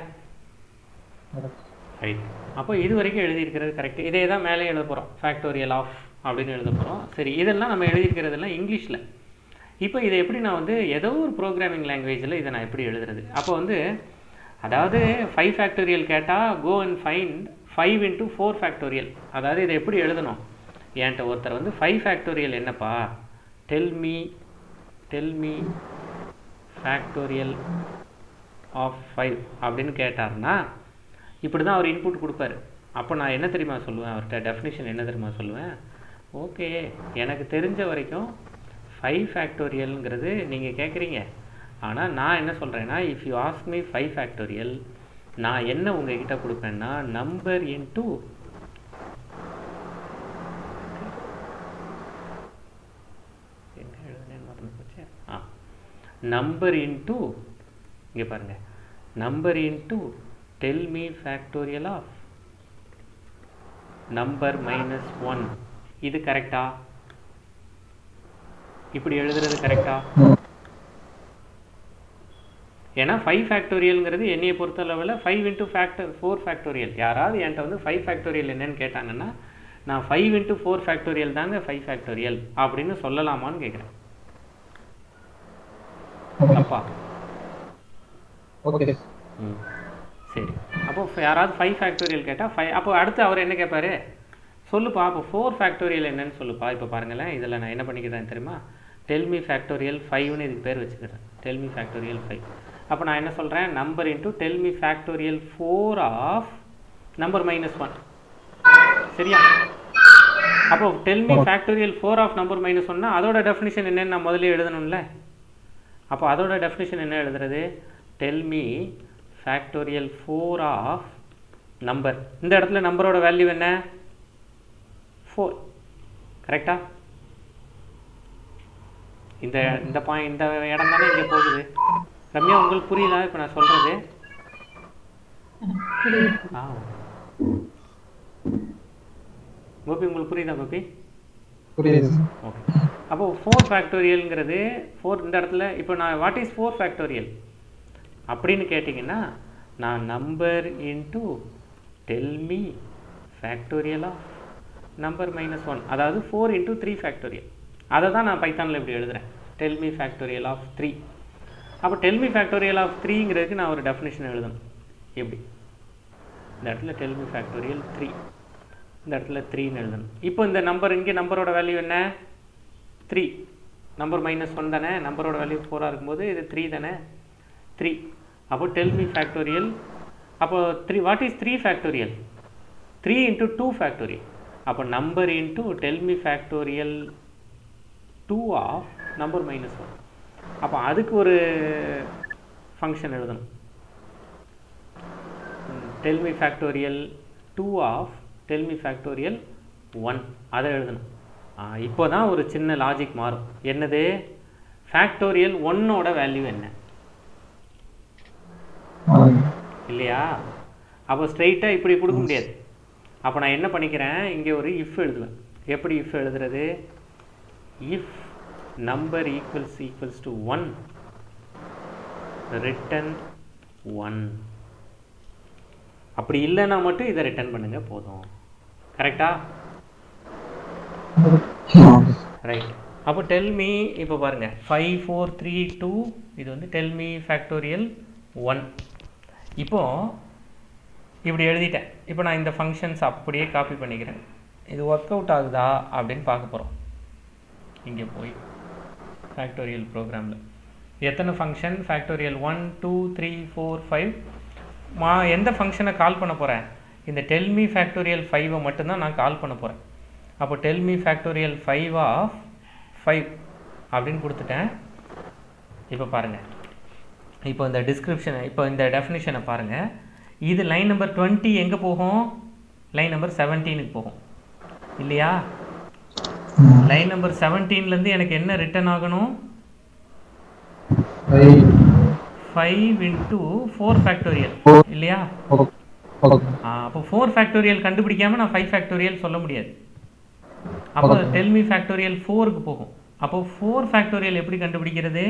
ரைட் அப்போ இது வரைக்கும் எழுதியிருக்கிறது கரெக்ட் இதே தான் மேலே எழுத போகிறோம் ஃபேக்டோரியல் ஆஃப் அப்படின்னு எழுத போகிறோம் சரி இதெல்லாம் நம்ம எழுதியிருக்கிறதெல்லாம் இங்கிலீஷில் இப்போ இதை எப்படி நான் வந்து ஏதோ ஒரு ப்ரோக்ராமிங் லாங்குவேஜில் இதை நான் எப்படி எழுதுறது அப்போ வந்து அதாவது ஃபைவ் ஃபேக்டோரியல் கேட்டால் go and find five into four factorial அதாவது இதை எப்படி எழுதணும் என்கிட்ட ஒருத்தர் வந்து ஃபைவ் ஃபேக்டோரியல் என்னப்பா tell me tell me factorial of five அப்படின்னு கேட்டார்னா இப்படி தான் அவர் இன்புட் கொடுப்பாரு அப்போ நான் என்ன தெரியுமா சொல்லுவேன் அவர்கிட்ட டெஃபினிஷன் என்ன தெரியுமா சொல்லுவேன் ஓகே எனக்கு தெரிஞ்ச வரைக்கும் ஃபைவ் ஃபேக்டோரியல்ங்கிறது நீங்கள் கேட்குறீங்க ஆனால் நான் என்ன சொல்கிறேன்னா if you ask me five factorial நான் என்ன உங்ககிட்ட கொடுப்பேன்னா நம்பர் இன்டூ என்ன எழுதுனேன்னு மறந்து போச்சு ஆ நம்பர் இன்டூ இங்கே பாருங்க number into tell me factorial of number minus one இது கரெக்டா இப்படி எழுதுறது கரெக்டா ஏன்னா ஃபைவ் ஃபேக்டோரியல்ங்கிறது என்னையை பொறுத்த அளவில் five into factor four factorial யாராவது என்கிட்ட வந்து ஃபைவ் ஃபேக்டோரியல் என்னன்னு கேட்டாங்கன்னா நான் ஃபைவ் இன்ட்டு ஃபோர் ஃபேக்டோரியல் தாங்க ஃபைவ் ஃபேக்டோரியல் அப்படின்னு சொல்லலாமான்னு கேட்குறேன் தப்பா ஓகே ம் சரி அப்போ ஃப- யாராவது ஃபைவ் ஃபேக்டோரியல் கேட்டால் ஃபைவ் அப்போ அடுத்து அவர் என்ன கேட்பாரு சொல்லுப்பா அப்போ ஃபோர் ஃபேக்டோரியல் என்னன்னு சொல்லுப்பா இப்போ பாருங்களேன் இதில் நான் என்ன பண்ணிக்கிறேன் தெரியுமா டெல்மி ஃபேக்டோரியல் ஃபைவ்னு இதுக்கு பேர் வச்சுக்கிறேன் டெல்மி ஃபேக்டோரியல் ஃபைவ் அப்போ நான் என்ன சொல்கிறேன் number into tell me factorial four of number minus one சரியா அப்போ tell me factorial four of number minus ஒன்னா அதோட டெஃபினிஷன் என்னன்னு நான் முதல்ல எழுதணும்ல அப்போ அதோட டெஃபினிஷன் என்ன எழுதுறது tell me factorial four of number இந்த இடத்துல நம்பரோட வேல்யூ என்ன ஃபோர் கரெக்டா இந்த இந்த பாயிண்ட் இந்த இடம் தானே இங்கே போகுது ரம்யா உங்களுக்கு புரியுதா இப்போ நான் சொல்கிறது ஆ கோபி உங்களுக்கு புரியுதா கோபி புரியுது ஓகே அப்போ ஃபோர் ஃபேக்டோரியல்ங்கிறது ஃபோர் இந்த இடத்துல இப்போ நான் வாட் இஸ் ஃபோர் ஃபேக்டோரியல் அப்படின்னு கேட்டிங்கன்னா நான் number into tell me factorial of number minus one அதாவது ஃபோர் இன்ட்டு த்ரீ ஃபேக்டோரியல் அதை தான் நான் பைத்தானில் இப்படி எழுதுறேன் டெல்மி ஃபேக்டோரியல் ஆஃப் த்ரீ அப்போ டெல்மி ஃபேக்டோரியல் ஆஃப் த்ரீங்கிறதுக்கு நான் ஒரு டெஃபினேஷன் எழுதணும் எப்படி இந்த இடத்துல டெல்மி ஃபேக்டோரியல் த்ரீ இந்த இடத்துல த்ரீன்னு எழுதணும் இப்போ இந்த நம்பர் இங்கே நம்பரோட வேல்யூ என்ன த்ரீ நம்பர் மைனஸ் ஒன் தானே நம்பரோட வேல்யூ ஃபோராக இருக்கும்போது இது த்ரீ தானே த்ரீ அப்போ டெல் மீ ஃபேக்டோரியல் அப்போ three what is three factorial three into two factorial அப்போ number into tell me factorial two of number minus one அப்போ அதுக்கு ஒரு ஃபங்க்ஷன் எழுதணும் tell me factorial two of tell me factorial one அதை எழுதணும் இப்போ தான் ஒரு சின்ன லாஜிக் மாறும் என்னது ஃபேக்டோரியல் ஒன்னோட வேல்யூ என்ன இல்லையா அப்போ ஸ்ட்ரைட்டாக இப்படி கொடுக்க முடியாது அப்போ நான் என்ன பண்ணிக்கிறேன் இங்கே ஒரு இஃப் எழுதுவேன் எப்படி இஃப் எழுதுறது if number equals equals to one return one அப்படி இல்லைன்னா மட்டும் இதை ரிட்டர்ன் பண்ணுங்க போதும் கரெக்டா ரைட் அப்போ டெல் மீ இப்போ பாருங்க ஃபைவ் ஃபோர் த்ரீ டூ இது வந்து டெல் மீ ஃபேக்டோரியல் ஒன் இப்போ இப்படி எழுதிட்டேன் இப்போ நான் இந்த ஃபங்க்ஷன்ஸ் அப்படியே காப்பி பண்ணிக்கிறேன் இது ஒர்க் அவுட் ஆகுதா அப்படின்னு பார்க்க போகிறோம் இங்கே போய் ஃபேக்டோரியல் ப்ரோக்ராமில் எத்தனை function factorial one two three four five மா எந்த ஃபங்க்ஷனை கால் பண்ண போகிறேன் இந்த டெல்மி ஃபேக்டோரியல் ஃபைவை மட்டும்தான் நான் கால் பண்ண போகிறேன் அப்போ tell me factorial five of five அப்படின்னு கொடுத்துட்டேன் இப்போ பாருங்கள் இப்போ இந்த டிஸ்கிரிப்ஷனை இப்போ இந்த டெஃபினிஷனை பாருங்கள் இது லைன் நம்பர் டுவெண்ட்டி எங்கே போகும் லைன் நம்பர் செவன்டீனுக்கு போகும் இல்லையா லைன் நம்பர் செவன்டீன்லேருந்து எனக்கு என்ன ரிட்டர்ன் ஆகணும் ஃபைவ் இன்ட்டு ஃபோர் ஃபேக்டோரியல் இல்லையா ஆ, அப்போ ஃபோர் ஃபேக்டோரியல் கண்டுபிடிக்காம நான் ஃபைவ் ஃபேக்டோரியல் சொல்ல முடியாது அப்போ டெல்மி ஃபேக்டோரியல் ஃபோருக்கு போகும் அப்போ ஃபோர் ஃபேக்டோரியல் எப்படி கண்டுபிடிக்கிறது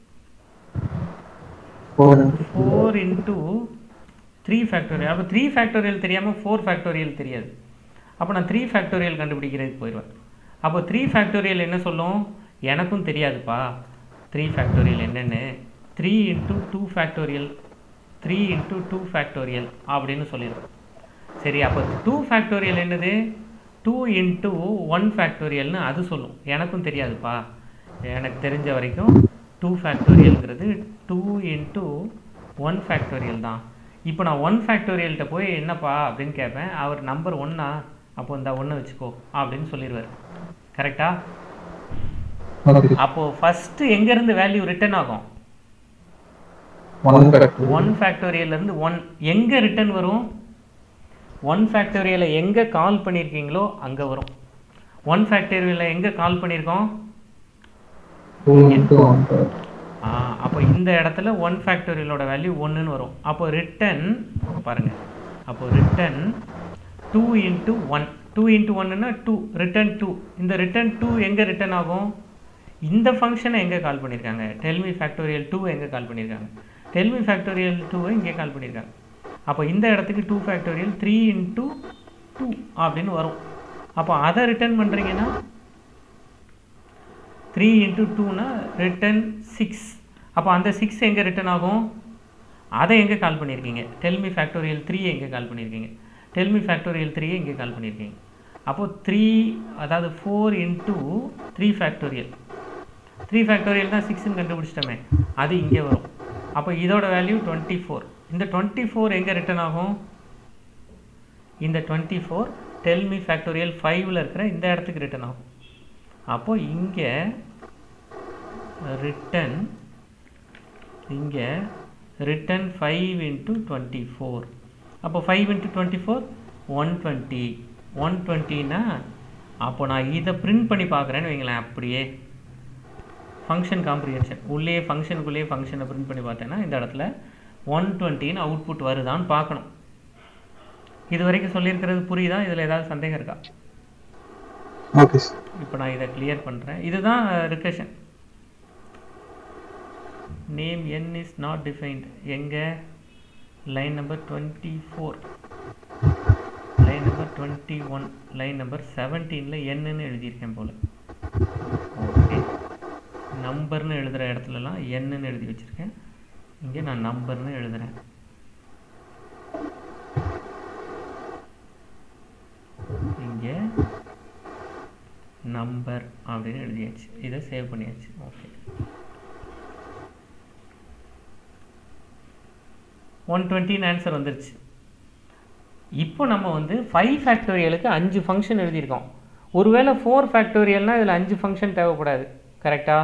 ஃபோர் இன்ட்டு த்ரீ ஃபேக்டோரியல் அப்போ த்ரீ ஃபேக்டோரியல் தெரியாமல் ஃபோர் ஃபேக்டோரியல் தெரியாது அப்போ நான் த்ரீ ஃபேக்டோரியல் கண்டுபிடிக்கிறதுக்கு போயிடுவேன் அப்போ த்ரீ ஃபேக்டோரியல் என்ன சொல்லும் எனக்கும் தெரியாதுப்பா த்ரீ ஃபேக்டோரியல் என்னென்னு three into two factorial three into two factorial அப்படின்னு சொல்லிடுவேன் சரி அப்போ டூ ஃபேக்டோரியல் என்னது டூ இன்ட்டு ஒன் ஃபேக்டோரியல்னு அது சொல்லும் எனக்கும் தெரியாதுப்பா எனக்கு தெரிஞ்ச வரைக்கும் டூ ஃபேக்டோரியல்ங்கிறது டூ இன்ட்டு ஒன் ஃபேக்டோரியல் தான் இப்போ நான் ஒன் ஃபேக்டோரியல்கிட்ட போய் என்னப்பா அப்படின்னு கேட்பேன் அவர் நம்பர் ஒன்னா அப்போ இந்த ஒன்று வச்சுக்கோ அப்படின்னு சொல்லிடுவார் கரெக்டா ஓகே அப்போது ஃபஸ்ட்டு எங்கேருந்து வேல்யூ ரிட்டர்ன் ஆகும் ஒன் கரெக்ட் ஒன் ஃபேக்டோரியல்லேருந்து ஒன் எங்கே ரிட்டர்ன் வரும் ஒன் ஃபேக்டோரியலை எங்கே கால் பண்ணியிருக்கீங்களோ அங்கே வரும் ஒன் ஃபேக்டோரியலை எங்கே கால் பண்ணியிருக்கோம் டூ இன்ட்டு ஒன் ஆ அப்போ இந்த இடத்துல ஒன் ஃபேக்டோரியலோட வேல்யூ ஒன்றுன்னு வரும் அப்போ ரிட்டன் பாருங்கள் அப்போ return two into one two into ஒன்னுனா டூ ரிட்டன் டூ இந்த ரிட்டன் டூ எங்கே ரிட்டன் ஆகும் இந்த ஃபங்க்ஷனை எங்கே கால் பண்ணியிருக்காங்க டெல்மி ஃபேக்டோரியல் டூ எங்கே கால் பண்ணியிருக்காங்க டெல்மி ஃபேக்டோரியல் டூவை இங்கே கால் பண்ணியிருக்காங்க அப்போ இந்த இடத்துக்கு two factorial three into two அப்படின்னு வரும் அப்போ அதை ரிட்டர்ன் பண்ணுறீங்கன்னா த்ரீ இன்ட்டு டூனா ரிட்டன் சிக்ஸ் அப்போ அந்த சிக்ஸ் எங்கே ரிட்டன் ஆகும் அதை எங்கே கால் பண்ணியிருக்கீங்க டெல்மி ஃபேக்டோரியல் த்ரீ எங்கே கால் பண்ணியிருக்கீங்க டெல்மி ஃபேக்டோரியல் த்ரீ எங்கே கால் பண்ணியிருக்கீங்க அப்போது த்ரீ அதாவது four into three factorial three factorial தான் சிக்ஸ்னு கண்டுபிடிச்சிட்டோமே அது இங்கே வரும் அப்போ இதோட வேல்யூ டுவெண்ட்டி ஃபோர் இந்த டுவெண்ட்டி ஃபோர் எங்கே ரிட்டன் ஆகும் இந்த டுவெண்ட்டி ஃபோர் டெல்மி ஃபேக்டோரியல் ஃபைவ்ல இருக்கிற இந்த இடத்துக்கு ரிட்டன் ஆகும் அப்போது இங்கே ரிட்டன் இங்கே return five into twenty four அப்போ five into twenty four one twenty one டுவெண்ட்டினா அப்போ நான் இதை பிரிண்ட் பண்ணி பார்க்குறேன்னு வைங்களேன் அப்படியே ஃபங்க்ஷன் காம்ப்ரிஹென்ஷன் உள்ளே ஃபங்க்ஷனுக்குள்ளேயே ஃபங்க்ஷனை பிரிண்ட் பண்ணி பார்த்தேன்னா இந்த இடத்துல ஒன் டுவெண்ட்டின்னு அவுட்புட் வருதான்னு பார்க்கணும் இது வரைக்கும் சொல்லியிருக்கிறது புரியுதா இதில் ஏதாவது சந்தேகம் இருக்கா ஓகே சார் இப்போ நான் இதை கிளியர் பண்ணுறேன் இதுதான் recursion name n is not defined எங்கே line number twenty four line number twenty one line number செவன்டீனில் என்னன்னு எழுதியிருக்கேன் போல் ஓகே நம்பர்னு எழுதுகிற இடத்துலலாம் என்னன்னு எழுதி வச்சுருக்கேன் இங்கே நான் நம்பர்னு எழுதுகிறேன் இங்கே நம்பர் அப்படின்னு எழுதியாச்சு இதை சேவ் பண்ணியாச்சு ஓகே ஒன் டுவெண்ட்டின்னு ஆன்சர் வந்துருச்சு இப்போ நம்ம வந்து ஃபைவ் ஃபேக்டோரியலுக்கு அஞ்சு ஃபங்க்ஷன் எழுதியிருக்கோம் ஒருவேளை ஃபோர் ஃபேக்டோரியல்னால் இதில் அஞ்சு ஃபங்க்ஷன் தேவைப்படாது கரெக்டா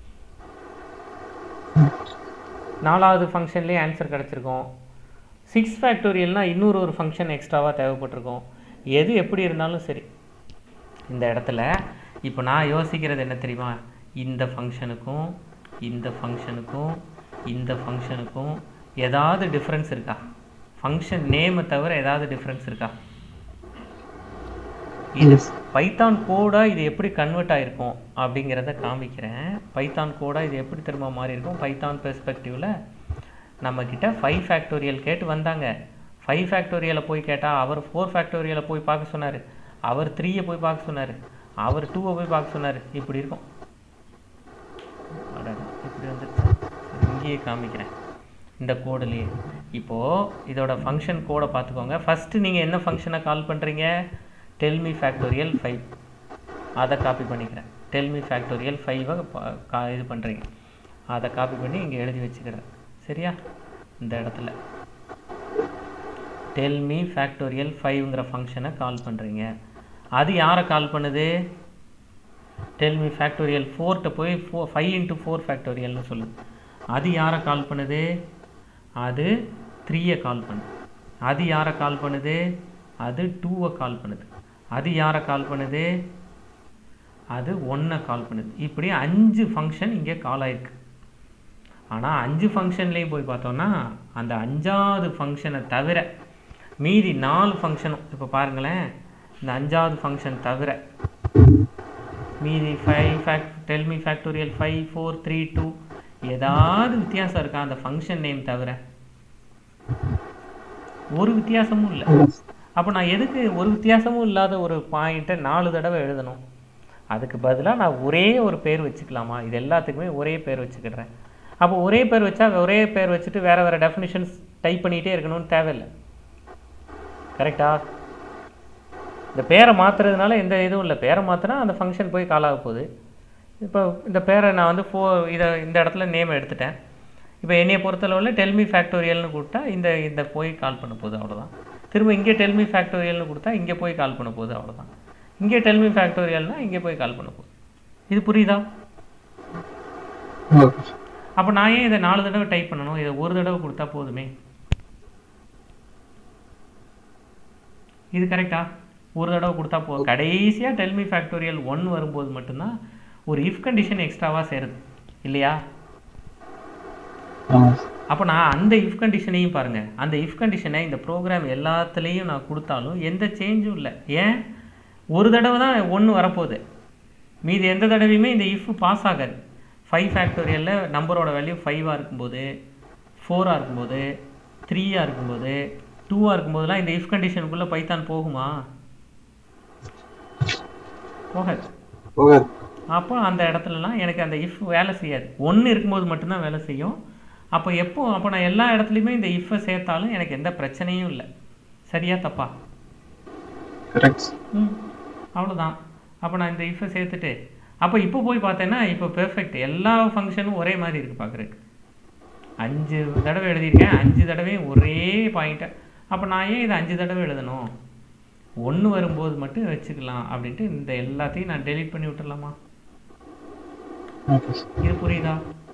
நாலாவது ஃபங்க்ஷன்லேயே ஆன்சர் கிடச்சிருக்கும் சிக்ஸ் ஃபேக்டோரியல்னால் இன்னொரு ஒரு ஃபங்க்ஷன் எக்ஸ்ட்ராவாக தேவைப்பட்டிருக்கும் எது எப்படி இருந்தாலும் சரி இந்த இடத்துல இப்போ நான் யோசிக்கிறது என்ன தெரியுமா இந்த ஃபங்க்ஷனுக்கும் இந்த ஃபங்க்ஷனுக்கும் இந்த ஃபங்க்ஷனுக்கும் ஏதாவது டிஃப்ரென்ஸ் இருக்கா ஃபங்க்ஷன் நேமை தவிர ஏதாவது டிஃப்ரென்ஸ் இருக்கா இது பைத்தான் கோடாக இது எப்படி கன்வெர்ட் ஆகிருக்கும் அப்படிங்கிறத காமிக்கிறேன் பைத்தான் கோடாக இது எப்படி திரும்ப மாறி இருக்கும் பைத்தான் பெர்ஸ்பெக்டிவில் நம்மக்கிட்ட ஃபைவ் ஃபேக்டோரியல் கேட்டு வந்தாங்க ஃபைவ் ஃபேக்டோரியலை போய் கேட்டால் அவர் ஃபோர் ஃபேக்டோரியலை போய் பார்க்க சொன்னார் அவர் த்ரீயை போய் பார்க்க சொன்னார் அவர் டூவை போய் பார்க்க சொன்னார் இப்படி இருக்கும் அடடா, இப்படி வந்துருச்சு சரி, இங்கேயே காமிக்கிறேன் இந்த கோடுலேயே இப்போது இதோட ஃபங்க்ஷன் கோடை பார்த்துக்கோங்க ஃபஸ்ட்டு நீங்கள் என்ன ஃபங்க்ஷனை கால் பண்ணுறீங்க டெல்மி ஃபேக்டோரியல் ஃபைவ் அதை காப்பி பண்ணிக்கிறேன் டெல்மி ஃபேக்டோரியல் ஃபைவை கா இது பண்ணுறீங்க அதை காப்பி பண்ணி இங்கே எழுதி வச்சுக்கிறேன் சரியா இந்த இடத்துல டெல்மி ஃபேக்டோரியல் ஃபைவ்ங்கிற ஃபங்க்ஷனை கால் பண்ணுறீங்க அது யாரை கால் பண்ணுது டெல்மி ஃபேக்டோரியல் ஃபோர்கிட்ட போய் ஃபோ ஃபைவ் இன்ட்டு ஃபோர் ஃபேக்டோரியல்னு சொல்லுது அது யாரை கால் பண்ணுது அது த்ரீயை கால் பண்ணுது அது யாரை கால் பண்ணுது அது டூவை கால் பண்ணுது அது யாரை கால் பண்ணுது அது ஒன்றை கால் பண்ணுது இப்படி அஞ்சு ஃபங்க்ஷன் இங்கே கால் ஆயிருக்கு ஆனால் அஞ்சு ஃபங்க்ஷன்லேயும் போய் பார்த்தோன்னா அந்த அஞ்சாவது ஃபங்க்ஷனை தவிர மீதி நாலு ஃபங்க்ஷனும் இப்போ பாருங்களேன் இந்த அஞ்சாவது ஃபங்க்ஷன் தவிர மீதி five fact tell me factorial five four three two ஏதாவது வித்தியாசம் இருக்கா அந்த ஃபங்க்ஷன் நேம் தவிர ஒரு வித்தியாசமும் இல்லை அப்போ நான் எதுக்கு ஒரு வித்தியாசமும் இல்லாத ஒரு பாயிண்ட்டை நாலு தடவை எழுதணும் அதுக்கு பதிலாக நான் ஒரே ஒரு பேர் வச்சுக்கலாமா இது எல்லாத்துக்குமே ஒரே பேர் வச்சுக்கிடுறேன் அப்போ ஒரே பேர் வச்சா ஒரே பேர் வச்சுட்டு வேறு வேறு டெஃபினிஷன்ஸ் டைப் பண்ணிகிட்டே இருக்கணும்னு தேவையில்லை கரெக்டா இந்த பேரை மாற்றுறதுனால எந்த இதுவும் இல்லை பேரை மாற்றினா அந்த ஃபங்க்ஷன் போய் கால் ஆக போகுது இப்போ இந்த பேரை நான் வந்து ஃபோ இதை இந்த இடத்துல நேம் எடுத்துட்டேன் இப்போ என்னைய பொறுத்தளவில் டெல்மி ஃபேக்டோரியல்னு கொடுத்தா இந்த இந்த போய் கால் பண்ண போகுது அவ்வளோதான் திரும்ப இங்கே டெல்மி ஃபேக்டோரியல்னு கொடுத்தா இங்கே போய் கால் பண்ண போகுது அவ்வளோதான் இங்கே டெல்மி ஃபேக்டோரியல்னா இங்கே போய் கால் பண்ண போகுது இது புரியுதா ஓகே சார் அப்போ நான் ஏன் இதை நாலு தடவை டைப் பண்ணணும் இதை ஒரு தடவை கொடுத்தா போதுமே இது கரெக்டா ஒரு தடவை கொடுத்தா போதும் கடைசியாக டெல்மி ஃபேக்டோரியல் ஒன் வரும்போது மட்டும்தான் ஒரு இஃப் கண்டிஷன் எக்ஸ்ட்ராவாக சேருது இல்லையா ஆமாம் சார் அப்போ நான் அந்த இஃப் கண்டிஷனையும் பாருங்கள் அந்த இஃப் கண்டிஷனை இந்த ப்ரோக்ராம் எல்லாத்துலேயும் நான் கொடுத்தாலும் எந்த சேஞ்சும் இல்லை ஏன் ஒரு தடவை தான் ஒன்று வரப்போகுது மீதி எந்த தடவையுமே இந்த இஃப் பாஸ் ஆகாது ஃபைவ் ஃபேக்டோரியலில் நம்பரோட வேல்யூ ஃபைவாக இருக்கும்போது ஃபோராக இருக்கும்போது த்ரீயாக இருக்கும்போது டூவாக இருக்கும்போதெல்லாம் இந்த இஃப் கண்டிஷனுக்குள்ளே பைத்தான் போகுமா போகாது போகாது அப்போ அந்த இடத்துலலாம் எனக்கு அந்த இஃப் வேலை செய்யாது ஒன்று இருக்கும்போது மட்டும்தான் வேலை செய்யும் அப்போ எப்போ அப்போ நான் எல்லா இடத்துலையுமே இந்த இஃப்பை சேர்த்தாலும் எனக்கு எந்த பிரச்சனையும் இல்லை சரியா தப்பா கரெக்ட் சார் ம் அவ்வளோதான் அப்போ நான் இந்த இஃப்பை சேர்த்துட்டு அப்போ இப்போ போய் பார்த்தேன்னா இப்போ பெர்ஃபெக்ட் எல்லா ஃபங்க்ஷனும் ஒரே மாதிரி இருக்குது பார்க்குறதுக்கு அஞ்சு தடவை எழுதியிருக்கேன் அஞ்சு தடவையும் ஒரே பாயிண்ட்டை அப்போ நான் ஏன் இதை அஞ்சு தடவை எழுதணும் ஒன்று வரும்போது மட்டும் வச்சுக்கலாம் அப்படின்ட்டு இந்த எல்லாத்தையும் நான் டெலீட் பண்ணி விட்டுறலாமா ஓகே சார் இது புரியுதா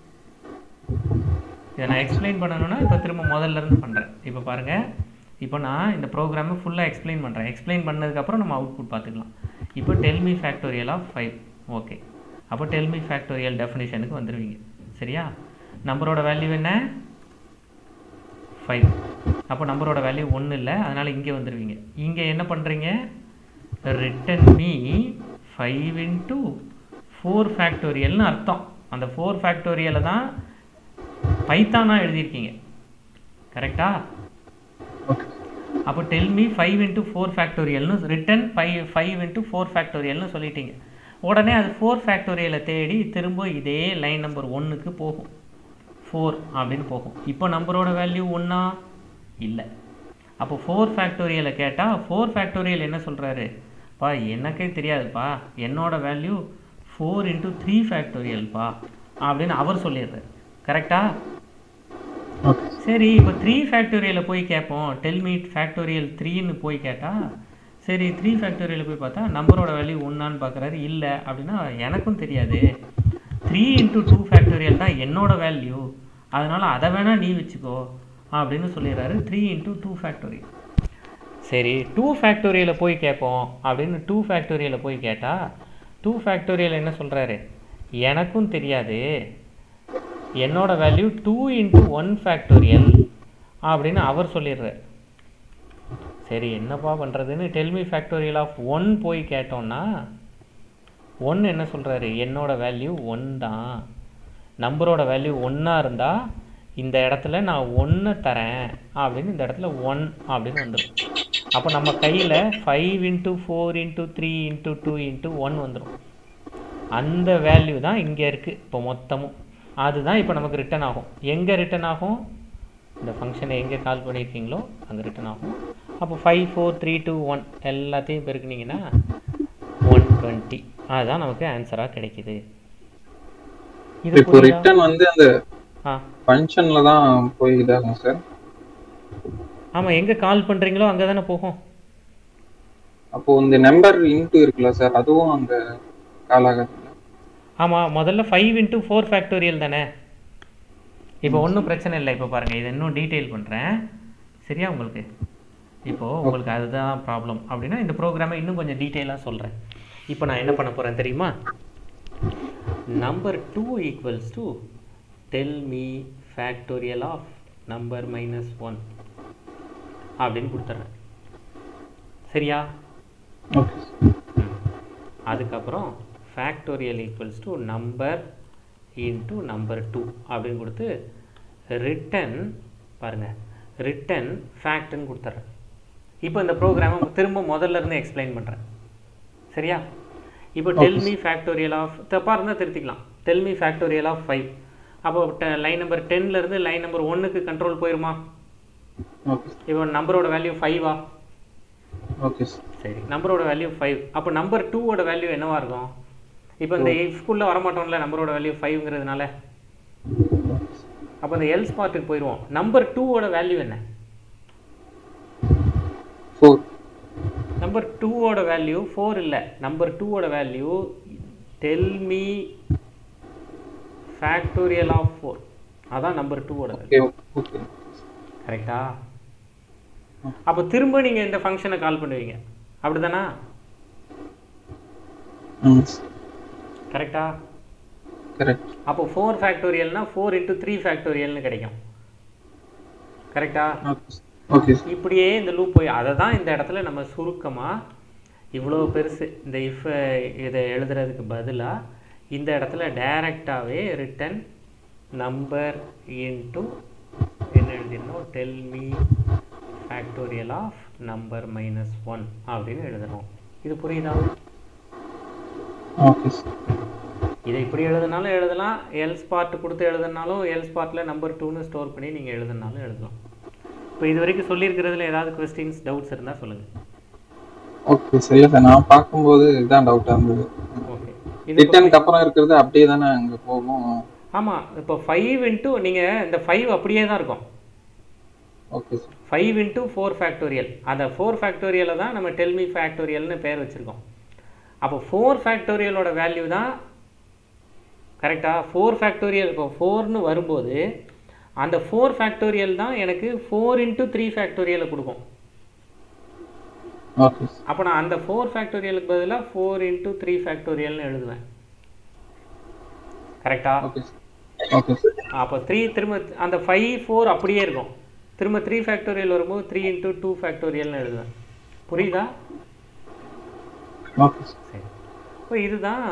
இதை நான் எக்ஸ்பிளைன் பண்ணணும்னா இப்போ திரும்ப முதல்ல இருந்து பண்ணுறேன் இப்போ பாருங்கள் இப்போ நான் இந்த ப்ரோக்ராமை ஃபுல்லாக எக்ஸ்பிளைன் பண்ணுறேன் எக்ஸ்பிளைன் பண்ணதுக்கப்புறம் நம்ம அவுட்புட் பார்த்துக்கலாம் இப்போ tell me factorial of five okay அப்போ டெல்மி ஃபேக்டோரியல் டெஃபினிஷனுக்கு வந்துடுவீங்க சரியா நம்பரோட வேல்யூ என்ன ஃபைவ் அப்போ நம்பரோட வேல்யூ ஒன்றும் இல்லை அதனால் இங்கே வந்துடுவீங்க இங்கே என்ன பண்ணுறீங்க return me five into four ஃபேக்டோரியல்னு அர்த்தம் அந்த ஃபோர் ஃபேக்டோரியலை தான் பைத்தானாக எழுதியிருக்கீங்க கரெக்டா ஓகே அப்போ tell me five into four ஃபேக்டோரியல்னு return five five into four ஃபேக்டோரியல்னு சொல்லிட்டீங்க உடனே அது ஃபோர் ஃபேக்டோரியலை தேடி திரும்ப இதே லைன் நம்பர் ஒன்றுக்கு போகும் ஃபோர் அப்படின்னு போகும் இப்போ நம்பரோட வேல்யூ ஒன்றா இல்லை அப்போ ஃபோர் ஃபேக்டோரியலை கேட்டால் ஃபோர் ஃபேக்டோரியல் என்ன சொல்கிறாரு பா எனக்கே தெரியாதுப்பா என்னோட வேல்யூ ஃபோர் இன்ட்டு த்ரீ ஃபேக்டோரியல்ப்பா அப்படின்னு அவர் சொல்லிடுறாரு கரெக்டா ஓகே சரி இப்போ த்ரீ ஃபேக்டோரியலை போய் கேட்போம் டெல்மி ஃபேக்டோரியல் த்ரீன்னு போய் கேட்டால் சரி த்ரீ ஃபேக்டோரியலில் போய் பார்த்தா நம்பரோட வேல்யூ ஒன்றான்னு பார்க்குறாரு இல்லை அப்படின்னா எனக்கும் தெரியாது த்ரீ இன்ட்டு டூ ஃபேக்டோரியல் தான் என்னோட வேல்யூ அதனால் அதை வேணால் நீ வச்சுக்கோ அப்படின்னு சொல்லிடுறாரு த்ரீ இன்ட்டு டூ ஃபேக்டோரியல் சரி டூ ஃபேக்டோரியலை போய் கேட்போம் அப்படின்னு டூ ஃபேக்டோரியலை போய் கேட்டால் டூ ஃபேக்டோரியல் என்ன சொல்கிறாரு எனக்கும் தெரியாது என்னோட value two into one factorial அப்படின்னு அவர் சொல்லிடுறார் சரி என்னப்பா பண்ணுறதுன்னு டெல்மி ஃபேக்டோரியல் ஆஃப் ஒன் போய் கேட்டோம்னா ஒன் என்ன சொல்கிறாரு என்னோட வேல்யூ ஒன் தான் நம்பரோட வேல்யூ ஒன்றா இருந்தால் இந்த இடத்துல நான் ஒன்று தரேன் அப்படின்னு இந்த இடத்துல ஒன் அப்படின்னு வந்துடும் அப்போ நம்ம கையில் five into four into three into two into one வந்துடும் அந்த வேல்யூ தான் இங்கே இருக்குது இப்போ மொத்தமும் அதுதான் இப்போ நமக்கு ரிட்டர்ன் ஆகும் எங்கே ரிட்டர்ன் ஆகும் இந்த ஃபங்க்ஷனை எங்கே கால் பண்ணியிருக்கீங்களோ அங்கே ரிட்டர்ன் ஆகும் அப்போ five four three two one எல்லாத்தையும் பெருக்குனீங்கன்னா ஒன் டுவெண்ட்டி அதுதான் நமக்கு ஆன்சராக கிடைக்குது இது இப்போ புரியுதா? ரிட்டர்ன் வந்து அந்த ஆ ஃபங்க்ஷன்ல தான் போய் இதாகும் சார் ஆமாம் எங்கே கால் பண்ணுறீங்களோ அங்கே தானே போகும் அப்போ இந்த நம்பர் இன்ட்டு இருக்குல்ல சார் அதுவும் அங்க கால் ஆகாது ஆமாம் முதல்ல ஃபைவ் இன்ட்டு ஃபோர் ஃபேக்டோரியல் தானே இப்போ ஒன்றும் பிரச்சனை இல்லை இப்போ பாருங்கள் இதை இன்னும் டீட்டெயில் பண்ணுறேன் சரியா உங்களுக்கு இப்போது உங்களுக்கு அதுதான் ப்ராப்ளம் அப்படின்னா இந்த ப்ரோக்ராமை இன்னும் கொஞ்சம் டீட்டெயிலாக சொல்கிறேன் இப்போ நான் என்ன பண்ண போகிறேன் தெரியுமா number two equals to tell me factorial of number minus one அப்படின்னு கொடுத்துட்றேன் சரியா ஓகே அதுக்கப்புறம் factorial equals to number into number two அப்படின்னு கொடுத்து ரிட்டன் பாருங்கள் ரிட்டன் ஃபேக்ட்னு கொடுத்துட்றேன் இப்போ இந்த ப்ரோக்ராமை திரும்ப முதல்ல இருந்து எக்ஸ்பிளைன் பண்ணுறேன் சரியா இப்போ டெல் மீ ஃபேக்டோரியல் ஆஃப் தப்பாக இருந்தால் திருத்திக்கலாம் tell me factorial of five அப்போ லைன் நம்பர் டென்லேருந்து லைன் நம்பர் ஒன்றுக்கு கண்ட்ரோல் போயிருமா ஓகே இப்போ நம்பரோட வேல்யூ ஃபைவா ஓகே சார் சரி நம்பரோட வேல்யூ ஃபைவ் அப்போ நம்பர் டூவோட வேல்யூ என்னவா இருக்கும் இப்போ இந்த இஃப்குள்ளே வரமாட்டோம்ல நம்பரோட வேல்யூ ஃபைவ்ங்கிறதுனால அப்போ இந்த எல்ஸ் பார்ட்டுக்கு போயிடுவோம் நம்பர் டூவோட வேல்யூ என்ன ஃபோர் நம்பர் டூவோட வேல்யூ ஃபோர் இல்லை நம்பர் டூவோட value tell me factorial of four அதான் நம்பர் டூவோட வேல்யூ ஓகே ஓகே கரெக்டா அப்போ திரும்ப நீங்கள் இந்த ஃபங்க்ஷனை கால் பண்ணுவீங்க அப்படிதானா ம் கரெக்டா கரெக்ட் அப்போ ஃபோர் ஃபேக்டோரியல்னா ஃபோர் இன்ட்டு த்ரீ ஃபேக்டோரியல்னு கிடைக்கும் கரெக்டா ஓகே ஓகே இப்படியே இந்த லூப் போய் அதை தான் இந்த இடத்துல நம்ம சுருக்கமாக இவ்வளோ பெருசு இந்த இஃப் இதை எழுதுறதுக்கு பதிலாக இந்த இடத்துல டைரெக்டாகவே ரிட்டன் நம்பர் இன்ட்டு என்ன எழுதிடணும் tell me factorial of number minus one அப்படின்னு எழுதணும் இது புரியுதா ஓகே சார் இதை இப்படி எழுதுனாலும் எழுதலாம் எல்ஸ் பார்ட் கொடுத்து எழுதுனாலும் எல்ஸ் பார்ட்டில் நம்பர் டூன்னு ஸ்டோர் பண்ணி நீங்கள் எழுதுனாலும் எழுதலாம் இப்போ இது வரைக்கும் சொல்லியிருக்கிறதுல ஏதாவது கொஸ்டின்ஸ் டவுட்ஸ் இருந்தால் சொல்லுங்கள் ஓகே சார் இல்லை சார் நான் பார்க்கும்போது இதுதான் டவுட்டாக இருந்தது ஓகே இது ரிட்டர்னுக்கு அப்புறம் இருக்கிறது அப்படியே தானே அங்கே போகும் ஆமாம் இப்போ ஃபைவ் இன்ட்டு நீங்கள் இந்த ஃபைவ் அப்படியே தான் இருக்கும் okay sir five into four factorial அந்த ஃபோர் ஃபேக்டோரியலை தான் நம்ம டெல்மி ஃபேக்டோரியல்னு பேர் வச்சுருக்கோம் அப்போ ஃபோர் ஃபேக்டோரியலோட வேல்யூ தான் கரெக்டாக ஃபோர் ஃபேக்டோரியல் இப்போ ஃபோர்னு வரும்போது அந்த ஃபோர் ஃபேக்டோரியல் தான் எனக்கு ஃபோர் இன்ட்டு த்ரீ ஃபேக்டோரியலை கொடுக்கும் ஓகே சார் அப்போ நான் அந்த ஃபோர் ஃபேக்டோரியலுக்கு பதிலாக ஃபோர் இன்ட்டு த்ரீ ஃபேக்டோரியல்னு எழுதுவேன் கரெக்டா ஓகே சார் ஓகே சார் அப்போ த்ரீ திரும்ப அந்த ஃபைவ் ஃபோர் அப்படியே இருக்கும் திரும்ப த்ரீ ஃபேக்டோரியல் வரும்போது த்ரீ இன்ட்டு டூ ஃபேக்டோரியல்னு எழுதுவேன் புரியுதா ஓகே சார் சரி இப்போ இதுதான்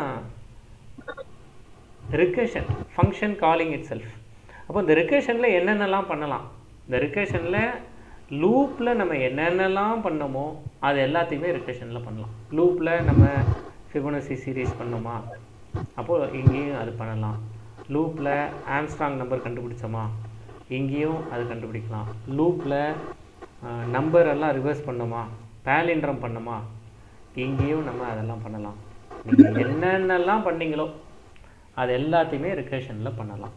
recursion function calling itself அப்போ இந்த ரிகர்ஷனில் என்னென்னலாம் பண்ணலாம் இந்த ரிகர்ஷனில் லூப்பில் நம்ம என்னென்னலாம் பண்ணோமோ அது எல்லாத்தையுமே ரிகர்ஷனில் பண்ணலாம் லூப்பில் நம்ம ஃபிபோனசி சீரீஸ் பண்ணோமா அப்போது இங்கேயும் அது பண்ணலாம் லூப்பில் ஆம்ஸ்ட்ராங் நம்பர் கண்டுபிடிச்சோமா இங்கேயும் அது கண்டுபிடிக்கலாம் லூப்பில் நம்பர் எல்லாம் ரிவர்ஸ் பண்ணோமா பேலிண்ட்ரம் பண்ணோமா இங்கேயும் நம்ம அதெல்லாம் பண்ணலாம் நீங்கள் என்னென்னலாம் பண்ணீங்களோ அது எல்லாத்தையுமே ரிகர்ஷனில் பண்ணலாம்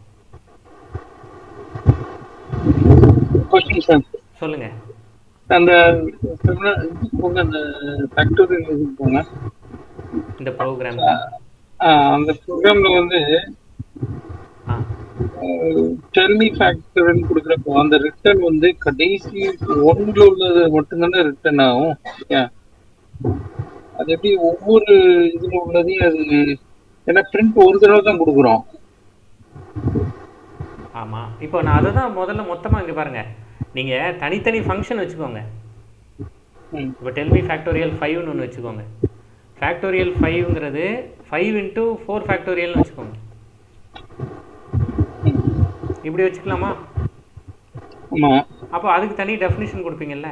கொஸ்டின் சார் சொல்லுங்கள் அந்த seminar இதுக்கு போங்க அந்த ஃபேக்டோரியல் இதுக்கு போங்க இந்த ப்ரோக்ராம் ஆஹ் அந்த ப்ரோக்ராம்ல வந்து ஆ டெல்மி ஃபேக்டர்னு கொடுக்குறப்போ அந்த ரிட்டர்ன் வந்து கடைசி ஒன்றுல உள்ளது மட்டும்தானே ரிட்டர்ன் ஆகும் ஏன் அது எப்படி ஒவ்வொரு இதுல உள்ளதையும் அது ஏன்னா பிரிண்ட் ஒரு தடவை தான் கொடுக்குறோம் ஆமாம் இப்போ நான் அதை தான் முதல்ல மொத்தமாக இங்கே பாருங்கள் நீங்கள் தனித்தனி ஃபங்க்ஷன் வச்சுக்கோங்க ம். இப்போ டெல்மி ஃபேக்டோரியல் ஃபைவ்னு ஒன்று வச்சுக்கோங்க ஃபேக்டோரியல் ஃபைவ்ங்கிறது ஃபைவ் இன்ட்டு ஃபோர் ஃபேக்டோரியல்னு வச்சுக்கோங்க இப்படி வச்சுக்கலாமா ஆமா அப்போ அதுக்கு தனி டெஃபினிஷன் கொடுப்பீங்கல்ல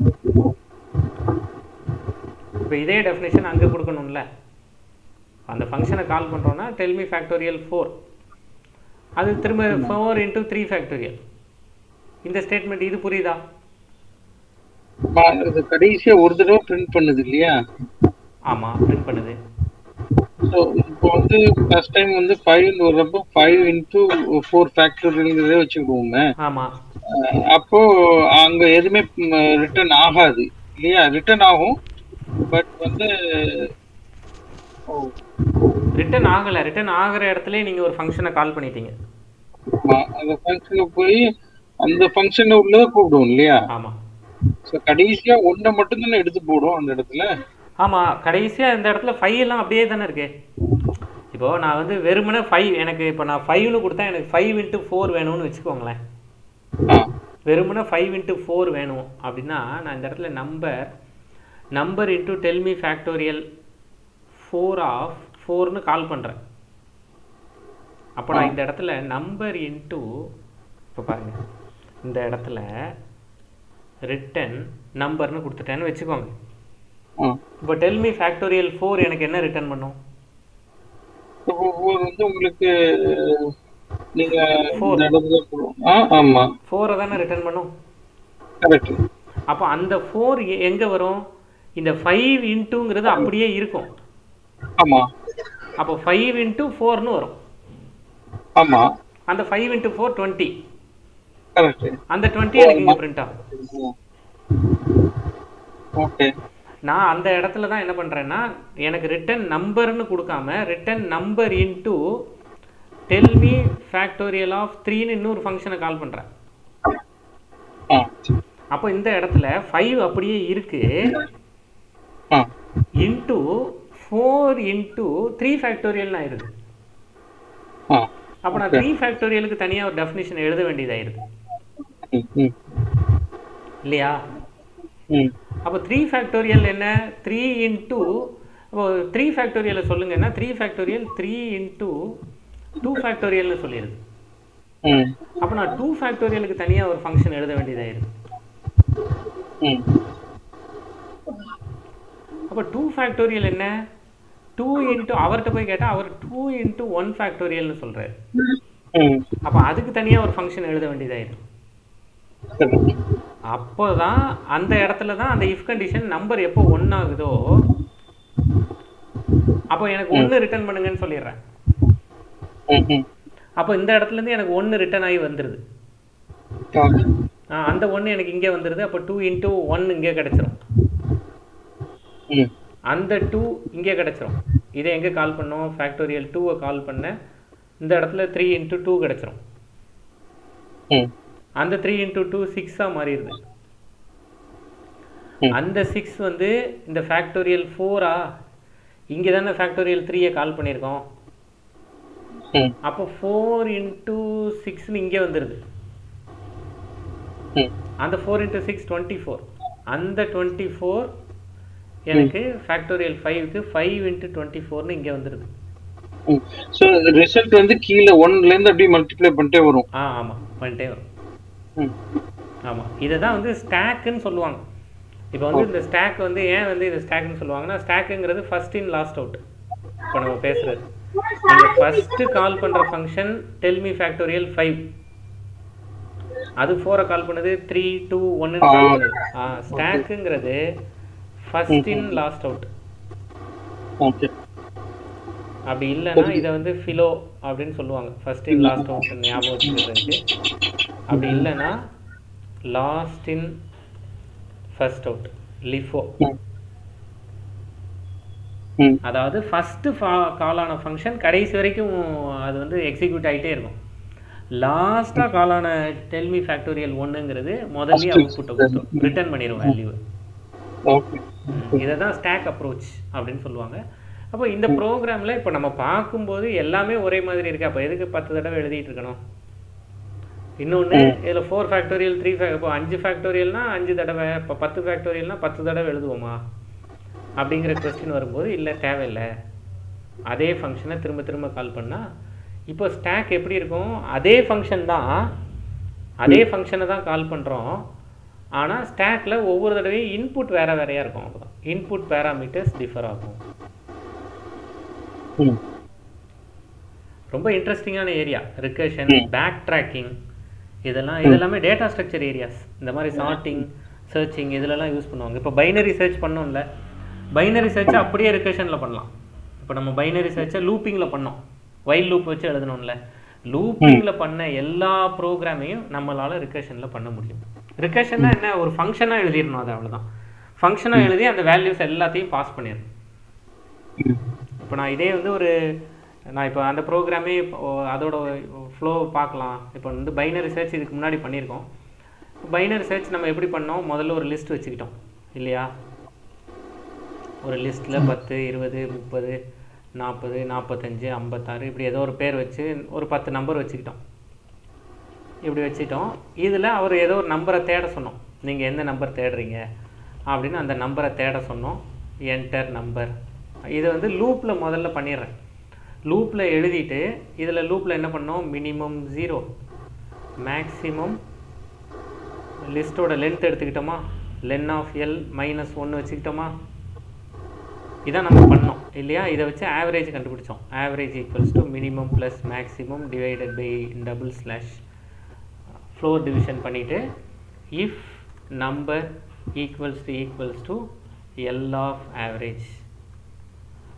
இப்போ இதே டெஃபினிஷன் அங்கே கொடுக்கணும்ல அந்த ஃபங்க்ஷனை கால் பண்ணுறோன்னா டெல்மி ஃபேக்டோரியல் ஃபோர் அது திரும்ப ஃபோர் இன்ட்டு த்ரீ ஃபேக்டோரியல் இந்த ஸ்டேட்மெண்ட் இது புரியுதா ஆமா, அது கடைசியா ஒரு தடவை பிரிண்ட் பண்ணுது இல்லையா ஆமாம் பிரிண்ட் பண்ணுது ஸோ இப்போ வந்து ஃபர்ஸ்ட் டைம் வந்து ஃபைவ் வர்றப்போ ஃபைவ் இன்டூ ஃபோர் ஃபேக்டரிங்கிறதே வச்சுக்கிடுவோமே ஆமாம் அஹ் அப்போ அங்க எதுவுமே ரிட்டர்ன் ஆகாது இல்லையா ரிட்டர்ன் ஆகும் பட் வந்து ஓ, ரிட்டர்ன் ஆகலை ரிட்டர்ன் ஆகிற இடத்துல நீங்கள் ஒரு ஃபங்க்ஷனை கால் பண்ணிட்டீங்க ஆமா, அந்த ஃபங்க்ஷனுக்கு போய் அந்த ஃபங்க்ஷன்ல உள்ளதை கூப்பிடுவோம் இல்லையா ஆமாம் ஸோ கடைசியா ஒன்றை மட்டும்தானே எடுத்து போடும் அந்த இடத்துல ஆமாம் கடைசியாக இந்த இடத்துல ஃபைவ் எல்லாம் அப்படியே தானே இருக்கு இப்போ நான் வந்து வெறுமனே ஃபைவ் எனக்கு இப்போ நான் ஃபைவ்னு கொடுத்தா எனக்கு ஃபைவ் இன்ட்டு ஃபோர் வேணும்னு வச்சுக்கோங்களேன் ஆ வெறுமனே ஃபைவ் இன்ட்டு ஃபோர் வேணும் அப்படின்னா நான் இந்த இடத்துல number number into tell me factorial four of ஃபோர்னு கால் பண்ணுறேன் அப்போ நான் இந்த இடத்துல நம்பர் இன்ட்டு இப்போ பாருங்க இந்த இடத்துல ரிட்டன் நம்பர்னு கொடுத்துட்டேன்னு வச்சுக்கோங்க ஆ இப்போ டெல்மி ஃபேக்டோரியல் ஃபோர் எனக்கு என்ன ரிட்டர்ன் பண்ணும் இப்போ ஒவ்வொரு வந்து உங்களுக்கு நீங்க Four. இந்த இடத்துல போடுவோம் ஆ ஆமா ஃபோரை தானே ரிட்டர்ன் பண்ணும் கரெக்ட் அப்போ அந்த ஃபோர் எங்கே வரும் இந்த ஃபைவ் இன்ட்டுங்கிறது அப்படியே இருக்கும் ஆமா அப்போ ஃபைவ் இன்ட்டு ஃபோர்னு வரும் ஆமா அந்த five into four twenty correct அந்த டுவெண்ட்டி எனக்கு இங்கே பிரிண்ட் ஆகும் ஓகே நான் அந்த இடத்துல தான் என்ன பண்ணுறேன்னா எனக்கு ரிட்டன் நம்பர்னு கொடுக்காம return number into tell me factorial of த்ரீன்னு இன்னொரு ஃபங்க்ஷனை கால் பண்ணுறேன் ஆ அப்போ இந்த இடத்துல ஃபைவ் அப்படியே இருக்கு ஆ இன்ட்டு ஃபோர் இன்ட்டு த்ரீ ஃபேக்டோரியல்னு ஆயிடுது ஆ அப்போ நான் த்ரீ ஃபேக்டோரியலுக்கு தனியாக ஒரு டெஃபினிஷன் எழுத வேண்டியதாயிருது ம் ம் இல்லையா ம் அப்போ த்ரீ ஃபேக்டோரியல் என்ன த்ரீ இன்ட்டு அப்போ த்ரீ ஃபேக்டோரியலை சொல்லுங்கன்னா three factorial three into two ஃபேக்டோரியல்னு சொல்லிடுது ம் அப்போ நான் டூ ஃபேக்டோரியலுக்கு தனியாக ஒரு ஃபங்க்ஷன் எழுத வேண்டியதாயிருது ம் அப்போ டூ ஃபேக்டோரியல் என்ன டூ இன்ட்டு அவர்கிட்ட போய் கேட்டால் அவர் டூ இன்ட்டு ஒன் ஃபேக்டோரியல்னு சொல்கிறாரு ம் அப்போ அதுக்கு தனியாக ஒரு ஃபங்க்ஷன் எழுத வேண்டியதாயிருது கரெக்ட் அப்போ தான் அந்த இடத்துல தான் அந்த இஃப் கண்டிஷன் நம்பர் எப்போ ஒன் ஆகுதோ அப்போ எனக்கு ஒன்று ரிட்டர்ன் பண்ணுங்கன்னு சொல்லிடுறேன் ம் ம் அப்போ இந்த இடத்துல இருந்து எனக்கு ஒன்று ரிட்டர்ன் ஆகி வந்துடுது ஓகே ஆ, அந்த ஒன்று எனக்கு இங்கே வந்துடுது அப்போ டூ இன்ட்டு ஒன் இங்கே கிடச்சிரும் ம் அந்த டூ இங்கே கிடச்சிரும் இதை எங்கே கால் பண்ணோம் ஃபேக்டோரியல் டூவை கால் பண்ண இந்த இடத்துல த்ரீ இன்ட்டு டூ கிடச்சிரும் ம் அந்த த்ரீ இன்ட்டு டூ சிக்ஸாக மாறிடுது ம். அந்த சிக்ஸ் வந்து இந்த ஃபேக்டோரியல் ஃபோரா இங்கே தானே ஃபேக்டோரியல் த்ரீயை கால் பண்ணியிருக்கோம் ம் அப்போ ஃபோர் இன்ட்டு சிக்ஸ்னு இங்கே வந்துடுது ம் அந்த four into six twenty four அந்த டுவெண்ட்டி ஃபோர் எனக்கு ஃபேக்டோரியல் ஃபைவ்க்கு ஃபைவ் இன்ட்டு டுவெண்ட்டி ஃபோர்னு இங்கே வந்துடுது ஸோ ரிசல்ட் வந்து கீழே ஒன்ல இருந்து அப்படியே மல்டிப்ளை பண்ணிட்டே வரும் ஆ ஆமாம் பண்ணிட்டே வரும் ம் ஆமாம் இதை தான் வந்து ஸ்டாக்குன்னு சொல்லுவாங்க இப்போ வந்து இந்த ஸ்டாக் வந்து ஏன் வந்து இது ஸ்டாக்னு சொல்லுவாங்கன்னா ஸ்டாக்குங்கிறது ஃபர்ஸ்ட் இன் லாஸ்ட் அவுட் இப்போ நம்ம பேசுறது நீங்கள் ஃபஸ்ட்டு கால் பண்ணுற function tell me factorial five அது ஃபோரை கால் பண்ணுது த்ரீ டூ ஒன்னு கால் பண்ணுது ஆ ஸ்டாக்குங்கிறது first in last out okay அப்படி இல்லைன்னா இதை வந்து ஃபிலோ அப்படின்னு சொல்லுவாங்க ஃபர்ஸ்ட் இன் லாஸ்ட் அவுட் ஞாபகம் வச்சுக்கிறதுக்கு அப்படி இல்லைன்னா last in first out LIFO ம் ம் அதாவது ஃபஸ்ட்டு கால் ஆன ஃபங்க்ஷன் கடைசி வரைக்கும் அது வந்து எக்ஸிக்யூட் ஆகிட்டே இருக்கும் லாஸ்ட்டாக கால் ஆன டெல்மி ஃபேக்டோரியல் ஒன்றுங்கிறது முதல்லயே அவுட்புட்டை கொடுத்துரும் ரிட்டர்ன் பண்ணிடும் வேல்யூ ஓகே இதை தான் ஸ்டாக் அப்ரோச் அப்படின்னு சொல்லுவாங்க அப்போ இந்த ப்ரோக்ராமில் இப்போ நம்ம பார்க்கும்போது எல்லாமே ஒரே மாதிரி இருக்கு அப்போ எதுக்கு பத்து தடவை எழுதிட்டு இருக்கணும் இன்னொன்று இதில் ஃபோர் ஃபேக்டோரியல் த்ரீ ஃபே இப்போ அஞ்சு ஃபேக்டோரியல்னா அஞ்சு தடவை இப்போ பத்து ஃபேக்டோரியல்னா பத்து தடவை எழுதுவோமா அப்படிங்கிற கொஸ்டின் வரும்போது இல்லை தேவையில்லை அதே ஃபங்க்ஷனை திரும்ப திரும்ப கால் பண்ணால் இப்போ ஸ்டாக் எப்படி இருக்கும் அதே ஃபங்க்ஷன் தான் அதே ஃபங்க்ஷனை தான் கால் பண்ணுறோம் ஆனால் ஸ்டாக்ல ஒவ்வொரு தடவையும் இன்புட் வேற வேறையாக இருக்கும் அவ்வளோதான் இன்புட் பேராமீட்டர்ஸ் டிஃபர் ஆகும் ம் ரொம்ப இன்ட்ரெஸ்டிங்கான ஏரியா ரிகர்ஷன் பேக் ட்ராக்கிங் இதெல்லாம் இதெல்லாமே டேட்டா ஸ்ட்ரக்சர் ஏரியாஸ் இந்த மாதிரி சார்ட்டிங் சர்ச்சிங் இதுலலாம் யூஸ் பண்ணுவாங்க இப்போ பைனரி சர்ச் பண்ணோம்ல பைனரி சர்ச்சை அப்படியே ரிகர்ஷனில் பண்ணலாம் இப்போ நம்ம பைனரி சர்ச்சை லூப்பிங்கில் பண்ணோம் வைல் லூப் வச்சு எழுதணும்ல லூப்பிங்கில் பண்ண எல்லா ப்ரோக்ராமையும் நம்மளால ரிகர்ஷனில் பண்ண முடியும் ரிகர்ஷன்னா என்ன ஒரு ஃபங்க்ஷனாக எழுதிடணும் அது அவ்வளோதான் ஃபங்க்ஷனாக எழுதி அந்த வேல்யூஸ் எல்லாத்தையும் பாஸ் பண்ணிடணும் ம் இப்போ நான் இதே வந்து ஒரு நான் இப்போ அந்த ப்ரோக்ராமே அதோட ஃப்ளோ பார்க்கலாம் இப்போ வந்து பைனரி சர்ச் இதுக்கு முன்னாடி பண்ணியிருக்கோம் பைனரி சர்ச் நம்ம எப்படி பண்ணோம் முதல்ல ஒரு லிஸ்ட் வச்சுக்கிட்டோம் இல்லையா ஒரு லிஸ்ட்டில் பத்து இருபது முப்பது நாற்பது நாற்பத்தஞ்சு ஐம்பத்தாறு இப்படி ஏதோ ஒரு பேர் வச்சு ஒரு பத்து நம்பர் வச்சுக்கிட்டோம் இப்படி வச்சுட்டோம் இதில் அவர் ஏதோ ஒரு நம்பரை தேட சொன்னோம் நீங்கள் எந்த நம்பர் தேடுறீங்க அப்படின்னு அந்த நம்பரை தேட சொன்னோம் என்டர் நம்பர் இதை வந்து லூப்பில் முதல்ல பண்ணிடுறேன் லூப்பில் எழுதிட்டு இதில் லூப்பில் என்ன பண்ணோம் மினிமம் ஜீரோ மேக்ஸிமம் லிஸ்ட்டோட லென்த் எடுத்துக்கிட்டோமா லென் ஆஃப் எல் மைனஸ் ஒன்று வச்சுக்கிட்டோமா இதான் நம்ம பண்ணோம் இல்லையா இதை வச்சு ஆவரேஜ் கண்டுபிடிச்சோம் average equals to minimum plus maximum divided by double slash floor division பண்ணிவிட்டு if number equals to equals to l of average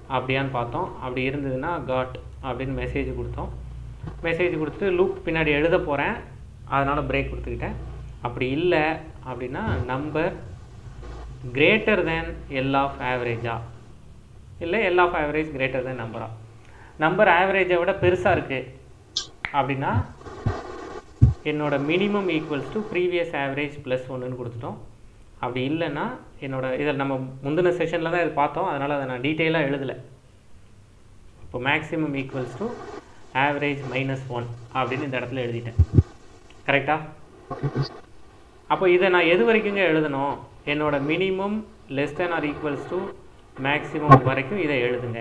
அப்படியான்னு பார்த்தோம் அப்படி இருந்ததுன்னா காட் அப்படின்னு மெசேஜ் கொடுத்தோம் மெசேஜ் கொடுத்துட்டு லூப் பின்னாடி எழுத போகிறேன் அதனால் பிரேக் கொடுத்துக்கிட்டேன் அப்படி இல்லை அப்படின்னா number greater than l of ஆவரேஜா இல்லை l of average greater than நம்பரா நம்பர் ஆவரேஜை விட பெருசாக இருக்குது அப்படின்னா என்னோட minimum equals to previous average plus ஒன்றுன்னு கொடுத்துட்டோம் அப்படி இல்லைன்னா என்னோட இதில் நம்ம முந்தின செஷனில் தான் இது பார்த்தோம் அதனால் அதை நான் டீட்டெயிலாக எழுதலை இப்போ maximum equals to average minus one அப்படின்னு இந்த இடத்துல எழுதிட்டேன் கரெக்டா அப்போ இதை நான் எது வரைக்குங்க எழுதணும் என்னோட minimum less than or equals to maximum வரைக்கும் இதை எழுதுங்க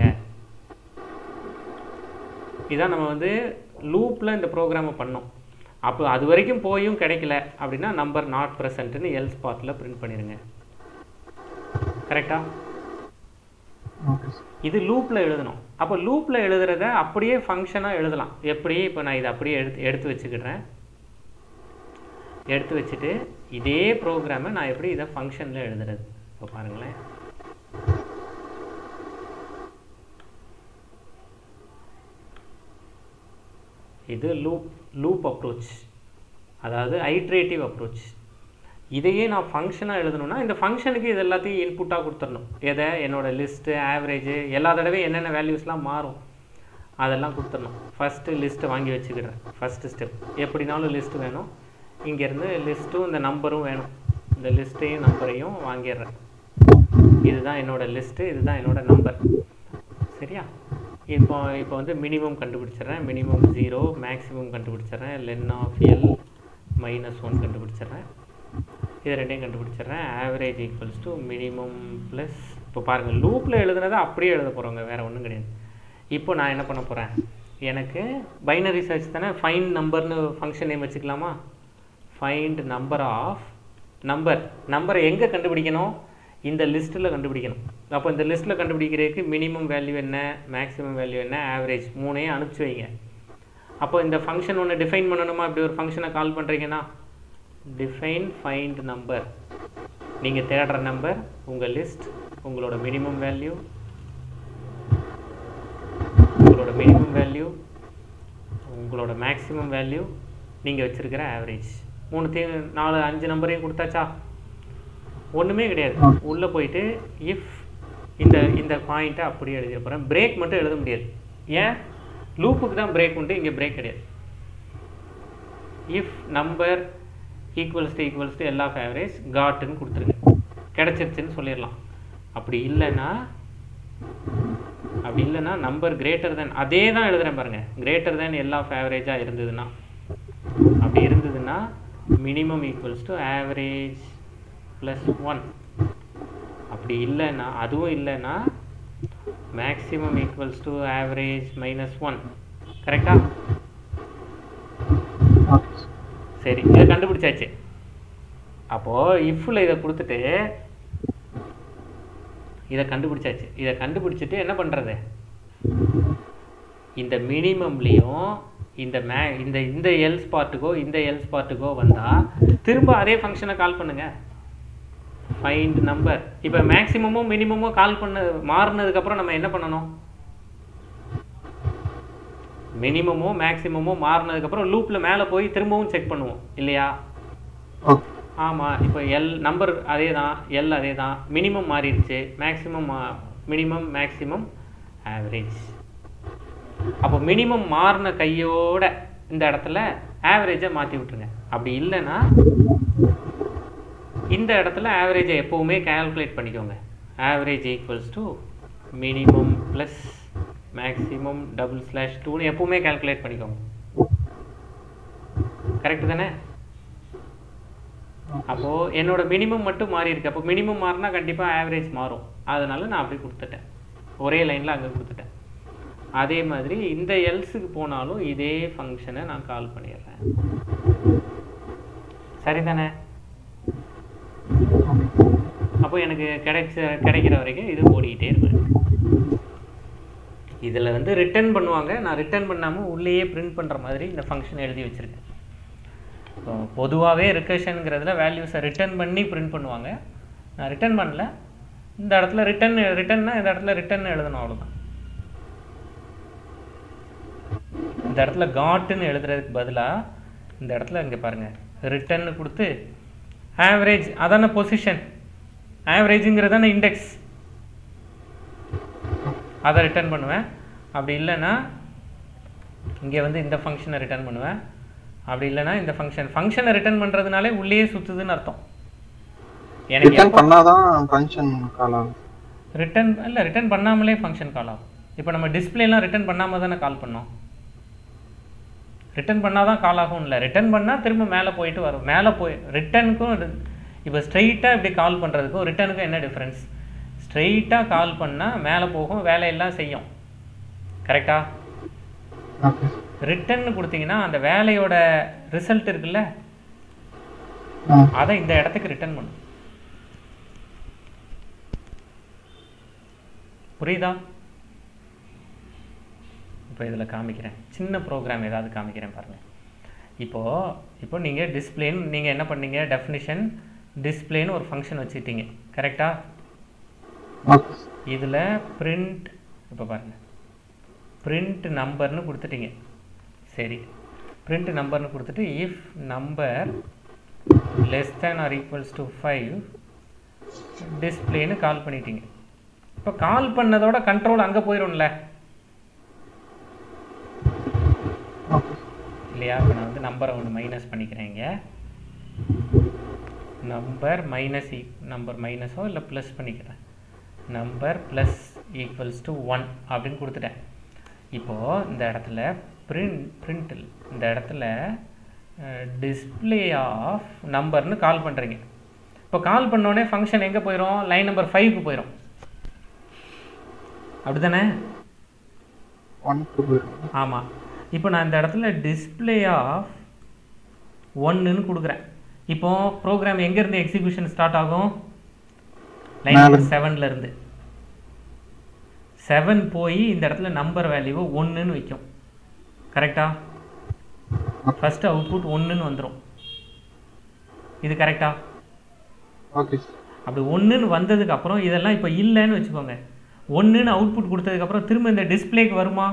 இதான் நம்ம வந்து லூப்பில் இந்த ப்ரோக்ராமை பண்ணோம் அப்போ அது வரைக்கும் போயும் கிடைக்கல அப்படின்னா நம்பர் நாட் ப்ரெசன்ட்னு எல் ஸ்பாட்டில் பிரிண்ட் பண்ணிடுங்க கரெக்டா ஓகே சார் இது லூப்பில் எழுதணும் அப்போ லூப்பில் எழுதுறத அப்படியே ஃபங்க்ஷனாக எழுதலாம் எப்படி இப்போ நான் இதை அப்படியே எடுத்து எடுத்து வச்சுக்கிடுறேன் எடுத்து வச்சுட்டு இதே ப்ரோக்ராமை நான் எப்படி இதை ஃபங்க்ஷனில் எழுதுறது இப்போ பாருங்களேன் இது லூப் லூப் அப்ரோச் அதாவது ஐட்ரேட்டிவ் அப்ரோச் இதையே நான் ஃபங்க்ஷனாக எழுதணும்னா இந்த ஃபங்க்ஷனுக்கு இது எல்லாத்தையும் இன்புட்டாக கொடுத்துடணும் எதை என்னோட லிஸ்ட்டு ஆவரேஜு எல்லா தடவையும் என்னென்ன வேல்யூஸ்லாம் மாறும் அதெல்லாம் கொடுத்துடணும் ஃபஸ்ட்டு லிஸ்ட்டு வாங்கி வச்சுக்கிடுறேன் ஃபஸ்ட்டு ஸ்டெப் எப்படினாலும் லிஸ்ட்டு வேணும் இங்கேருந்து லிஸ்ட்டும் இந்த நம்பரும் வேணும் இந்த லிஸ்ட்டையும் நம்பரையும் வாங்கிடுறேன் இதுதான் என்னோட லிஸ்ட்டு இதுதான் என்னோட நம்பர் சரியா இப்போ இப்போ வந்து மினிமம் கண்டுபிடிச்சிடுறேன் மினிமம் ஜீரோ மேக்ஸிமம் கண்டுபிடிச்சிடுறேன் len of l minus one கண்டுபிடிச்சிடுறேன் இது ரெண்டையும் கண்டுபிடிச்சிடுறேன் average equals to minimum plus இப்போ பாருங்கள் லூப்பில் எழுதுனதை அப்படியே எழுத போகிறோங்க வேறு ஒன்றும் கிடையாது இப்போ நான் என்ன பண்ண போகிறேன் எனக்கு பைனரி சர்ச் தானே ஃபைண்ட் நம்பர்னு ஃபங்க்ஷன் நேம் வச்சுக்கலாமா find number of number number எங்கே கண்டுபிடிக்கணும் இந்த லிஸ்ட்டில் கண்டுபிடிக்கணும் அப்போ இந்த லிஸ்ட்டில் கண்டுபிடிக்கிறதுக்கு மினிமம் வேல்யூ என்ன மேக்ஸிமம் வேல்யூ என்ன ஆவரேஜ் மூணையும் அனுப்பிச்சி வைங்க அப்போ இந்த ஃபங்க்ஷன் ஒன்று டிஃபைன் பண்ணணுமா இப்படி ஒரு ஃபங்க்ஷனை கால் பண்ணுறீங்கன்னா டிஃபைன் ஃபைண்ட் நம்பர் நீங்கள் தேடுற நம்பர் உங்கள் லிஸ்ட் உங்களோட மினிமம் வேல்யூ உங்களோட மினிமம் வேல்யூ உங்களோட மேக்ஸிமம் வேல்யூ நீங்கள் வச்சுருக்கிற ஆவரேஜ் மூணுத்தையும் நாலு அஞ்சு நம்பரையும் கொடுத்தாச்சா ஒன்றுமே கிடையாது உள்ளே போயிட்டு இஃப் இந்த இந்த பாயிண்ட்டை அப்படியே எழுதிட போகிறேன் பிரேக் மட்டும் எழுத முடியாது ஏன் லூப்புக்கு தான் பிரேக் உண்டு இங்கே பிரேக் கிடையாது if number equals to equals to l of average காட்டுன்னு கொடுத்துருங்க கிடச்சிருச்சுன்னு சொல்லிடலாம் அப்படி இல்லைன்னா அப்படி இல்லைன்னா நம்பர் கிரேட்டர் தென் அதே தான் எழுதுறேன் பாருங்க கிரேட்டர் தென் எல் ஆஃப் ஆவரேஜாக இருந்ததுன்னா அப்படி இருந்ததுன்னா minimum equals to average plus one அப்படி இல்லைன்னா அதுவும் இல்லைன்னா maximum equals to average minus one கரெக்டா ஓகே சார் சரி இதை கண்டுபிடிச்சாச்சு அப்போது இஃப்பில் இதை கொடுத்துட்டு இதை கண்டுபிடிச்சாச்சு இதை கண்டுபிடிச்சிட்டு என்ன பண்ணுறது இந்த மினிமம்லேயும் இந்த மே இந்த இந்த எல் ஸ்பாட்டுக்கோ இந்த எல் ஸ்பாட்டுக்கோ வந்தால் திரும்ப அதே ஃபங்க்ஷனை கால் பண்ணுங்க ஃபைண்ட் நம்பர் இப்போ மேக்ஸிமமும் மினிமமும் கால் பண்ண மாறினதுக்கப்புறம் நம்ம என்ன பண்ணணும் மினிமமோ மேக்ஸிமமோ மாறினதுக்கப்புறம் லூப்பில் மேலே போய் திரும்பவும் செக் பண்ணுவோம் இல்லையா ஓகே ஆமாம் இப்போ எல் நம்பர் அதே தான் எல் அதே தான் மினிமம் மாறிடுச்சு மேக்ஸிமம் மினிமம் மேக்ஸிமம் ஆவரேஜ் அப்போ மினிமம் மாறின கையோட இந்த இடத்துல ஆவரேஜை மாற்றி விட்டுருங்க அப்படி இல்லைன்னா இந்த இடத்துல ஆவரேஜை எப்போவுமே கால்குலேட் பண்ணிக்கோங்க average equals to minimum plus maximum double slash டூன்னு எப்போவுமே கால்குலேட் பண்ணிக்கோங்க கரெக்டு தானே அப்போது என்னோட மினிமம் மட்டும் மாறி இருக்கு அப்போ மினிமம் மாறினா கண்டிப்பாக ஆவரேஜ் மாறும் அதனால நான் அப்படி கொடுத்துட்டேன் ஒரே லைனில் அங்கே கொடுத்துட்டேன் அதே மாதிரி இந்த எல்ஸுக்கு போனாலும் இதே ஃபங்க்ஷனை நான் கால் பண்ணிடுறேன் சரிதானே அப்போ எனக்கு கிடைச்ச கிடைக்கிற வரைக்கும் இது ஓடிக்கிட்டே இருப்பேன் இதில் வந்து ரிட்டர்ன் பண்ணுவாங்க நான் ரிட்டர்ன் பண்ணாமல் உள்ளேயே பிரிண்ட் பண்ணுற மாதிரி இந்த ஃபங்க்ஷன் எழுதி வச்சுருக்கேன் பொதுவாகவே ரிகர்ஷனுங்கிறதுல வேல்யூஸை ரிட்டர்ன் பண்ணி பிரிண்ட் பண்ணுவாங்க நான் ரிட்டர்ன் பண்ணல இந்த இடத்துல ரிட்டர்ன் ரிட்டர்ன்னா இந்த இடத்துல ரிட்டர்ன் எழுதணும் அவ்வளோதான் இந்த இடத்துல காட்டுன்னு எழுதுறதுக்கு பதிலாக இந்த இடத்துல இங்கே பாருங்கள் ரிட்டர்ன்னு கொடுத்து ஆவரேஜ் அதான பொசிஷன் ஆவரேஜுங்கிறது தானே இண்டெக்ஸ் அதை ரிட்டர்ன் பண்ணுவேன் அப்படி இல்லைன்னா இங்கே வந்து இந்த ஃபங்க்ஷனை ரிட்டர்ன் பண்ணுவேன் அப்படி இல்லைன்னா இந்த ஃபங்க்ஷன் ஃபங்க்ஷனை ரிட்டர்ன் பண்ணுறதுனாலே உள்ளேயே சுற்றுதுன்னு அர்த்தம் எனக்கு ரிட்டர்ன் பண்ணாதான் ஃபங்க்ஷன் கால் ஆகும் ரிட்டர்ன் இல்லை ரிட்டர்ன் பண்ணாமலே ஃபங்க்ஷன் கால் ஆகும் இப்போ நம்ம டிஸ்பிளேலாம் ரிட்டர்ன் பண்ணாமல் தானே கால் பண்ணோம் ரிட்டர்ன் பண்ணால் தான் கால் ஆகும் இல்லை ரிட்டர்ன் பண்ணால் திரும்ப மேலே போயிட்டு வரும் மேலே போய் ரிட்டர்னுக்கும் இப்போ ஸ்ட்ரெயிட்டாக இப்படி கால் பண்ணுறதுக்கும் ரிட்டர்னுக்கும் என்ன டிஃப்ரென்ஸ் ஸ்ட்ரெயிட்டாக கால் பண்ணால் மேலே போகும் வேலையெல்லாம் செய்யும் கரெக்டா ஓகே ரிட்டர்ன் கொடுத்தீங்கன்னா அந்த வேலையோட ரிசல்ட் இருக்குல்ல ஆ அதை இந்த இடத்துக்கு ரிட்டர்ன் பண்ணும் புரியுதா இப்போ இதில் காமிக்கிறேன் சின்ன ப்ரோக்ராம் ஏதாவது காமிக்கிறேன் பாருங்கள் இப்போது இப்போ நீங்கள் டிஸ்பிளேன்னு நீங்கள் என்ன பண்ணீங்க டெஃபினிஷன் டிஸ்பிளேன்னு ஒரு ஃபங்க்ஷன் வச்சுக்கிட்டீங்க கரெக்டா ஓகே இதில் print இப்போ பாருங்கள் print நம்பர்னு கொடுத்துட்டீங்க சரி print நம்பர்னு கொடுத்துட்டு if number less than or equals to five டிஸ்பிளேன்னு கால் பண்ணிட்டீங்க இப்போ கால் பண்ணதோட கண்ட்ரோல் அங்கே போயிடும்ல ஓகே இல்லையா இப்போ நான் வந்து நம்பரை ஒன்று மைனஸ் பண்ணிக்கிறேன் இங்கே நம்பர் மைனஸ் ஈ நம்பர் மைனஸோ இல்லை ப்ளஸ் பண்ணிக்கிறேன் number plus equals to one அப்படின்னு கொடுத்துட்டேன் இப்போது இந்த இடத்துல பிரிண்ட் பிரிண்டில் இந்த இடத்துல டிஸ்பிளே ஆஃப் நம்பர்னு கால் பண்ணுறீங்க இப்போ கால் பண்ணோடனே ஃபங்க்ஷன் எங்கே போயிடும் லைன் நம்பர் ஃபைவ்க்கு போயிடும் அப்படிதானே ஒன் டூ போயிடும் ஆமாம் இப்போ நான் இந்த இடத்துல டிஸ்பிளே ஆஃப் ஒன்றுன்னு கொடுக்குறேன் இப்போ ப்ரோக்ராம் எங்கேருந்து எக்ஸிக்யூஷன் ஸ்டார்ட் ஆகும் லைன் நம்பர் செவன்லேருந்து செவன் போய் இந்த இடத்துல நம்பர் வேல்யூவை ஒன்றுன்னு வைக்கும் கரெக்டா ஃபஸ்ட்டு அவுட்புட் ஒன்றுன்னு வந்துடும் இது கரெக்டா ஓகே அப்படி ஒன்றுன்னு வந்ததுக்கு அப்புறம் இதெல்லாம் இப்போ இல்லைன்னு வச்சுக்கோங்க ஒன்றுன்னு அவுட்புட் கொடுத்ததுக்கப்புறம் திரும்ப இந்த டிஸ்பிளேக்கு வருமா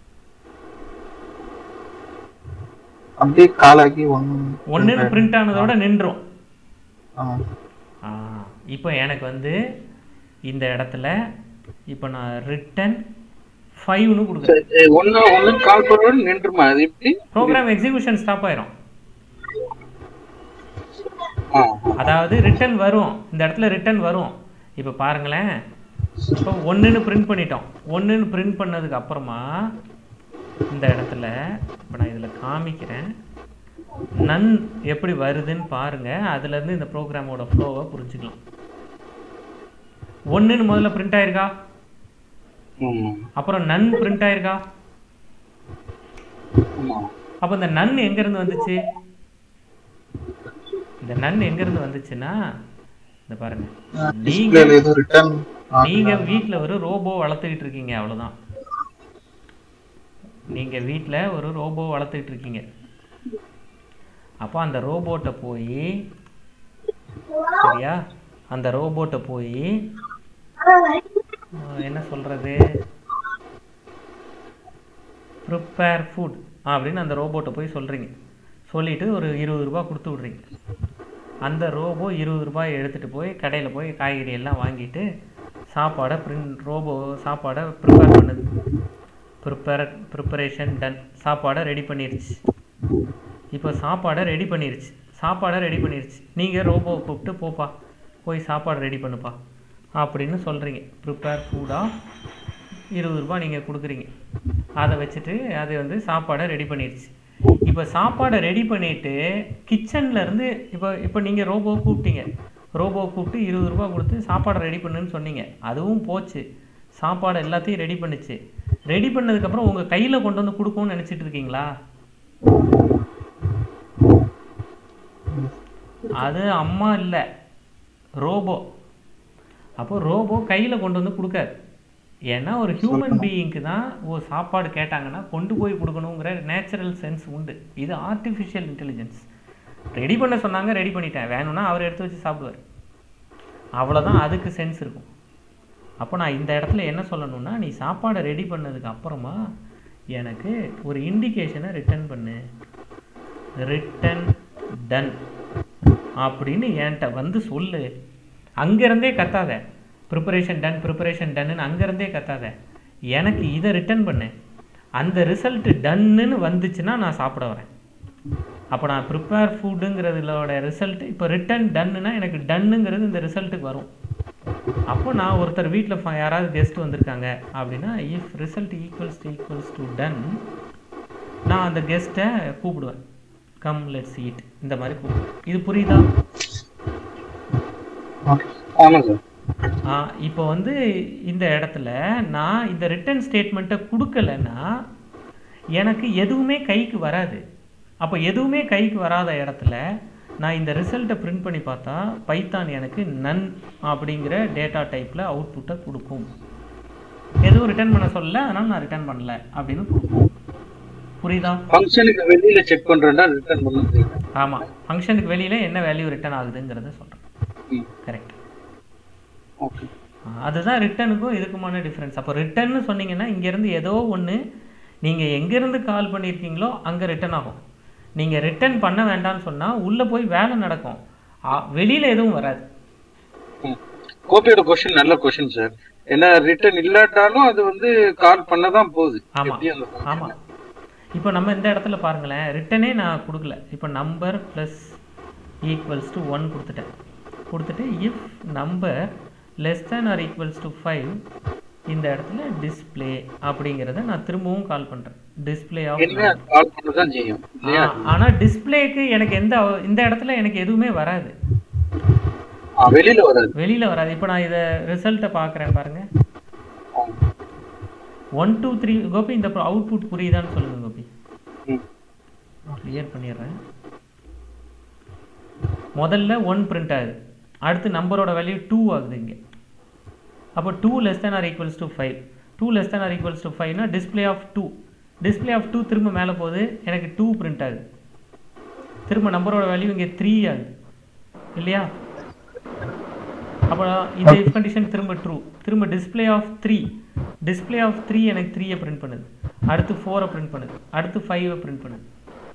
அப்படியே கால் ஆகி ஒன் ஒன்றுன்னு பிரிண்ட் ஆனதோட நின்றோம் ஆ ஆ இப்போ எனக்கு வந்து இந்த இடத்துல இப்போ நான் ரிட்டன் ஃபைவ்னு கொடுக்குறேன் ஒன்னு ஒன்னு கால் பண்ணுறது நின்றுமா அது எப்படி ப்ரோக்ராம் எக்ஸிக்யூஷன் ஸ்டாப் ஆயிரும் ஆ அதாவது ரிட்டன் வரும் இந்த இடத்துல ரிட்டன் வரும் இப்போ பாருங்களேன் இப்போ ஒன்றுன்னு பிரிண்ட் பண்ணிட்டோம் ஒன்றுன்னு பிரிண்ட் பண்ணதுக்கு அப்புறமா இந்த இடத்துல இப்போ நான் இதில் காமிக்கிறேன் நன் எப்படி வருதுன்னு பாருங்க அதுலேருந்து இந்த ப்ரோக்ராமோட ஃப்ளோவை புரிஞ்சுக்கலாம் ஒன்றுன்னு முதல்ல பிரிண்ட் ஆயிருக்கா ஆமா அப்புறம் நன் பிரிண்ட் ஆயிருக்கா ஆமா அப்போ இந்த நன் எங்கேருந்து வந்துச்சு இந்த நன் எங்கேருந்து வந்துச்சுன்னா இந்த பாருங்க நீங்க டிஸ்பிளேல எதுவும் ரிட்டர்ன் நீங்க வீட்ல ஒரு ரோபோ வளர்த்துக்கிட்டு இருக்கீங்க அவ்வளவுதான் நீங்க வீட்ல ஒரு ரோபோ வளர்த்துக்கிட்டு இருக்கீங்க அப்போ அந்த ரோபோட்டை போய் சரியா அந்த ரோபோட்டை போய் என்ன சொல்றது ப்ரிப்பேர் ஃபுட் அப்படின்னு அந்த ரோபோட்டை போய் சொல்றீங்க சொல்லிட்டு ஒரு இருபது ரூபாய் கொடுத்து விட்றீங்க அந்த ரோபோ இருபது ரூபாய் எடுத்துட்டு போய் கடையில் போய் காய்கறி எல்லாம் வாங்கிட்டு சாப்பாடை பிரிண்ட் ரோபோ சாப்பாடை ப்ரிப்பேர் பண்ணுது ப்ரிப்பேர் ப்ரிப்பரேஷன் டன் சாப்பாடை ரெடி பண்ணிருச்சு இப்போ சாப்பாடை ரெடி பண்ணிருச்சு சாப்பாடை ரெடி பண்ணிருச்சு நீங்கள் ரோபோவை கூப்பிட்டு போப்பா போய் சாப்பாடு ரெடி பண்ணுப்பா அப்படின்னு சொல்கிறீங்க ப்ரிப்பேர் ஃபுட்டாக இருபது ரூபாய் நீங்கள் கொடுக்குறீங்க அதை வச்சுட்டு அது வந்து சாப்பாடை ரெடி பண்ணிருச்சு இப்போ சாப்பாடை ரெடி பண்ணிட்டு கிச்சன்ல இருந்து இப்போ இப்போ நீங்கள் ரோபோ கூப்பிட்டீங்க ரோபோ கூப்பிட்டு இருபது ரூபாய் கொடுத்து சாப்பாடை ரெடி பண்ணுன்னு சொன்னீங்க அதுவும் போச்சு சாப்பாடு எல்லாத்தையும் ரெடி பண்ணுச்சு ரெடி பண்ணதுக்கப்புறம் உங்கள் கையில் கொண்டு வந்து கொடுக்கும்னு நினச்சிட்டு இருக்கீங்களா அது அம்மா இல்லை ரோபோ அப்போ ரோபோ கையில் கொண்டு வந்து கொடுக்காது ஏன்னா ஒரு ஹியூமன் பீயிங்க்கு தான் ஓ சாப்பாடு கேட்டாங்கன்னா கொண்டு போய் கொடுக்கணுங்கிற நேச்சுரல் சென்ஸ் உண்டு இது ஆர்டிஃபிஷியல் இன்டெலிஜென்ஸ் ரெடி பண்ண சொன்னாங்க ரெடி பண்ணிட்டேன் வேணும்னா அவர் எடுத்து வச்சு சாப்பிடுவார் அவ்வளோதான் அதுக்கு சென்ஸ் இருக்கும் அப்போ நான் இந்த இடத்துல என்ன சொல்லணும்னா நீ சாப்பாடை ரெடி பண்ணதுக்கு அப்புறமா எனக்கு ஒரு இண்டிகேஷனை ரிட்டர்ன் பண்ணு ரிட்டன் டன் அப்படின்னு என்கிட்ட வந்து சொல்லு அங்கேருந்தே கத்தாத ப்ரிப்பரேஷன் டன் ப்ரிப்பரேஷன் டன்னு அங்கேருந்தே கத்தாத எனக்கு இதை ரிட்டர்ன் பண்ணு அந்த ரிசல்ட் டன்னுன்னு வந்துச்சுன்னா நான் சாப்பிட வரேன் அப்போ நான் ப்ரிப்பேர் ஃபுட்டுங்கிறதுலோட ரிசல்ட் இப்போ ரிட்டன் டன்னுனா எனக்கு டன்னுங்கிறது இந்த ரிசல்ட்டுக்கு வரும் அப்போ நான் ஒருத்தர் வீட்டில் யாராவது கெஸ்ட் வந்திருக்காங்க அப்படின்னா if result equals to equals to done நான் அந்த கெஸ்ட்டை கூப்பிடுவேன் கம் லெட்ஸ் ஈட் இந்த மாதிரி கூப்பிடுவேன் இது புரியுதா ஆமா சார் ஆ, இப்போ வந்து இந்த இடத்துல நான் இந்த ரிட்டர்ன் ஸ்டேட்மெண்ட்டை கொடுக்கலன்னா எனக்கு எதுவுமே கைக்கு வராது அப்போ எதுவுமே கைக்கு வராத இடத்துல நான் இந்த ரிசல்ட்டை பிரிண்ட் பண்ணி பார்த்தா பைத்தான் எனக்கு நன் அப்படிங்கிற டேட்டா டைப்பில் அவுட்புட்டை கொடுக்கும் எதுவும் ரிட்டர்ன் பண்ண சொல்லல அதனால் நான் ரிட்டர்ன் பண்ணல அப்படின்னு கொடுக்கும் புரியுதா ஃபங்க்ஷனுக்கு வெளியில செக் பண்றேன்னா ரிட்டர்ன் பண்ண முடியும் ஆமாம் ஃபங்க்ஷனுக்கு வெளியில் என்ன வேல்யூ ரிட்டர்ன் ஆகுதுங்கிறத சொல்கிறேன் ம் கரெக்ட் ஓகே அதுதான் ரிட்டனுக்கும் இதுக்குமான டிஃப்ரென்ஸ் அப்போ ரிட்டன்னு சொன்னீங்கன்னா இங்கேருந்து ஏதோ ஒன்று நீங்கள் எங்கேருந்து கால் பண்ணியிருக்கீங்களோ அங்கே ரிட்டர்ன் ஆகும் நீங்கள் ரிட்டர்ன் பண்ண வேண்டாம்னு சொன்னால் உள்ளே போய் வேலை நடக்கும் வெளியில் எதுவும் வராது ம். கோபியோட கொஸ்டின் நல்ல கொஸ்டின் சார் ஏன்னா ரிட்டர்ன் இல்லாட்டாலும் அது வந்து கால் பண்ண தான் போகுது ஆமா. எப்படி அந்த function? ஆமாம் இப்போ நம்ம இந்த இடத்துல பாருங்களேன் ரிட்டனே நான் கொடுக்கல இப்போ number plus equals to one கொடுத்துட்டேன் கொடுத்துட்டு if number less than or equals to five இந்த இடத்துல டிஸ்ப்ளே அப்படிங்கிறத நான் திரும்பவும் கால் பண்ணுறேன் டிஸ்ப்ளே ஆஃப் இனிமே கால் பண்ண தான் செய்யும் இல்லையா ஆனா டிஸ்ப்ளேக்கு எனக்கு எந்த அவ- இந்த இடத்துல எனக்கு எதுவுமே வராது ஆ, வெளியில வராது வெளியில வராது இப்போ நான் இதை ரிசல்ட்டை பார்க்குறேன் பாருங்க ஆ. ஒன் டூ த்ரீ கோபி இந்த அவுட்புட் புரியுதான்னு சொல்லுங்க கோபி ம். கிளியர் பண்ணிடுறேன் முதல்ல ஒன் பிரிண்ட் ஆகுது அடுத்து நம்பரோட வேல்யூ டூ ஆகுது இங்கே அப்போ two less than or equals to five two less than or equals to ஃபைவ்னா display of two display of two திரும்ப மேலே போகுது எனக்கு டூ பிரிண்ட் ஆகுது திரும்ப நம்பரோட வேல்யூ இங்கே த்ரீ ஆகுது இல்லையா அப்போ இந்த இஃப் கண்டிஷன் திரும்ப ட்ரூ திரும்ப display of three display of three எனக்கு த்ரீயை பிரிண்ட் பண்ணுது அடுத்து ஃபோரை பிரிண்ட் பண்ணுது அடுத்து ஃபைவை பிரிண்ட் பண்ணுது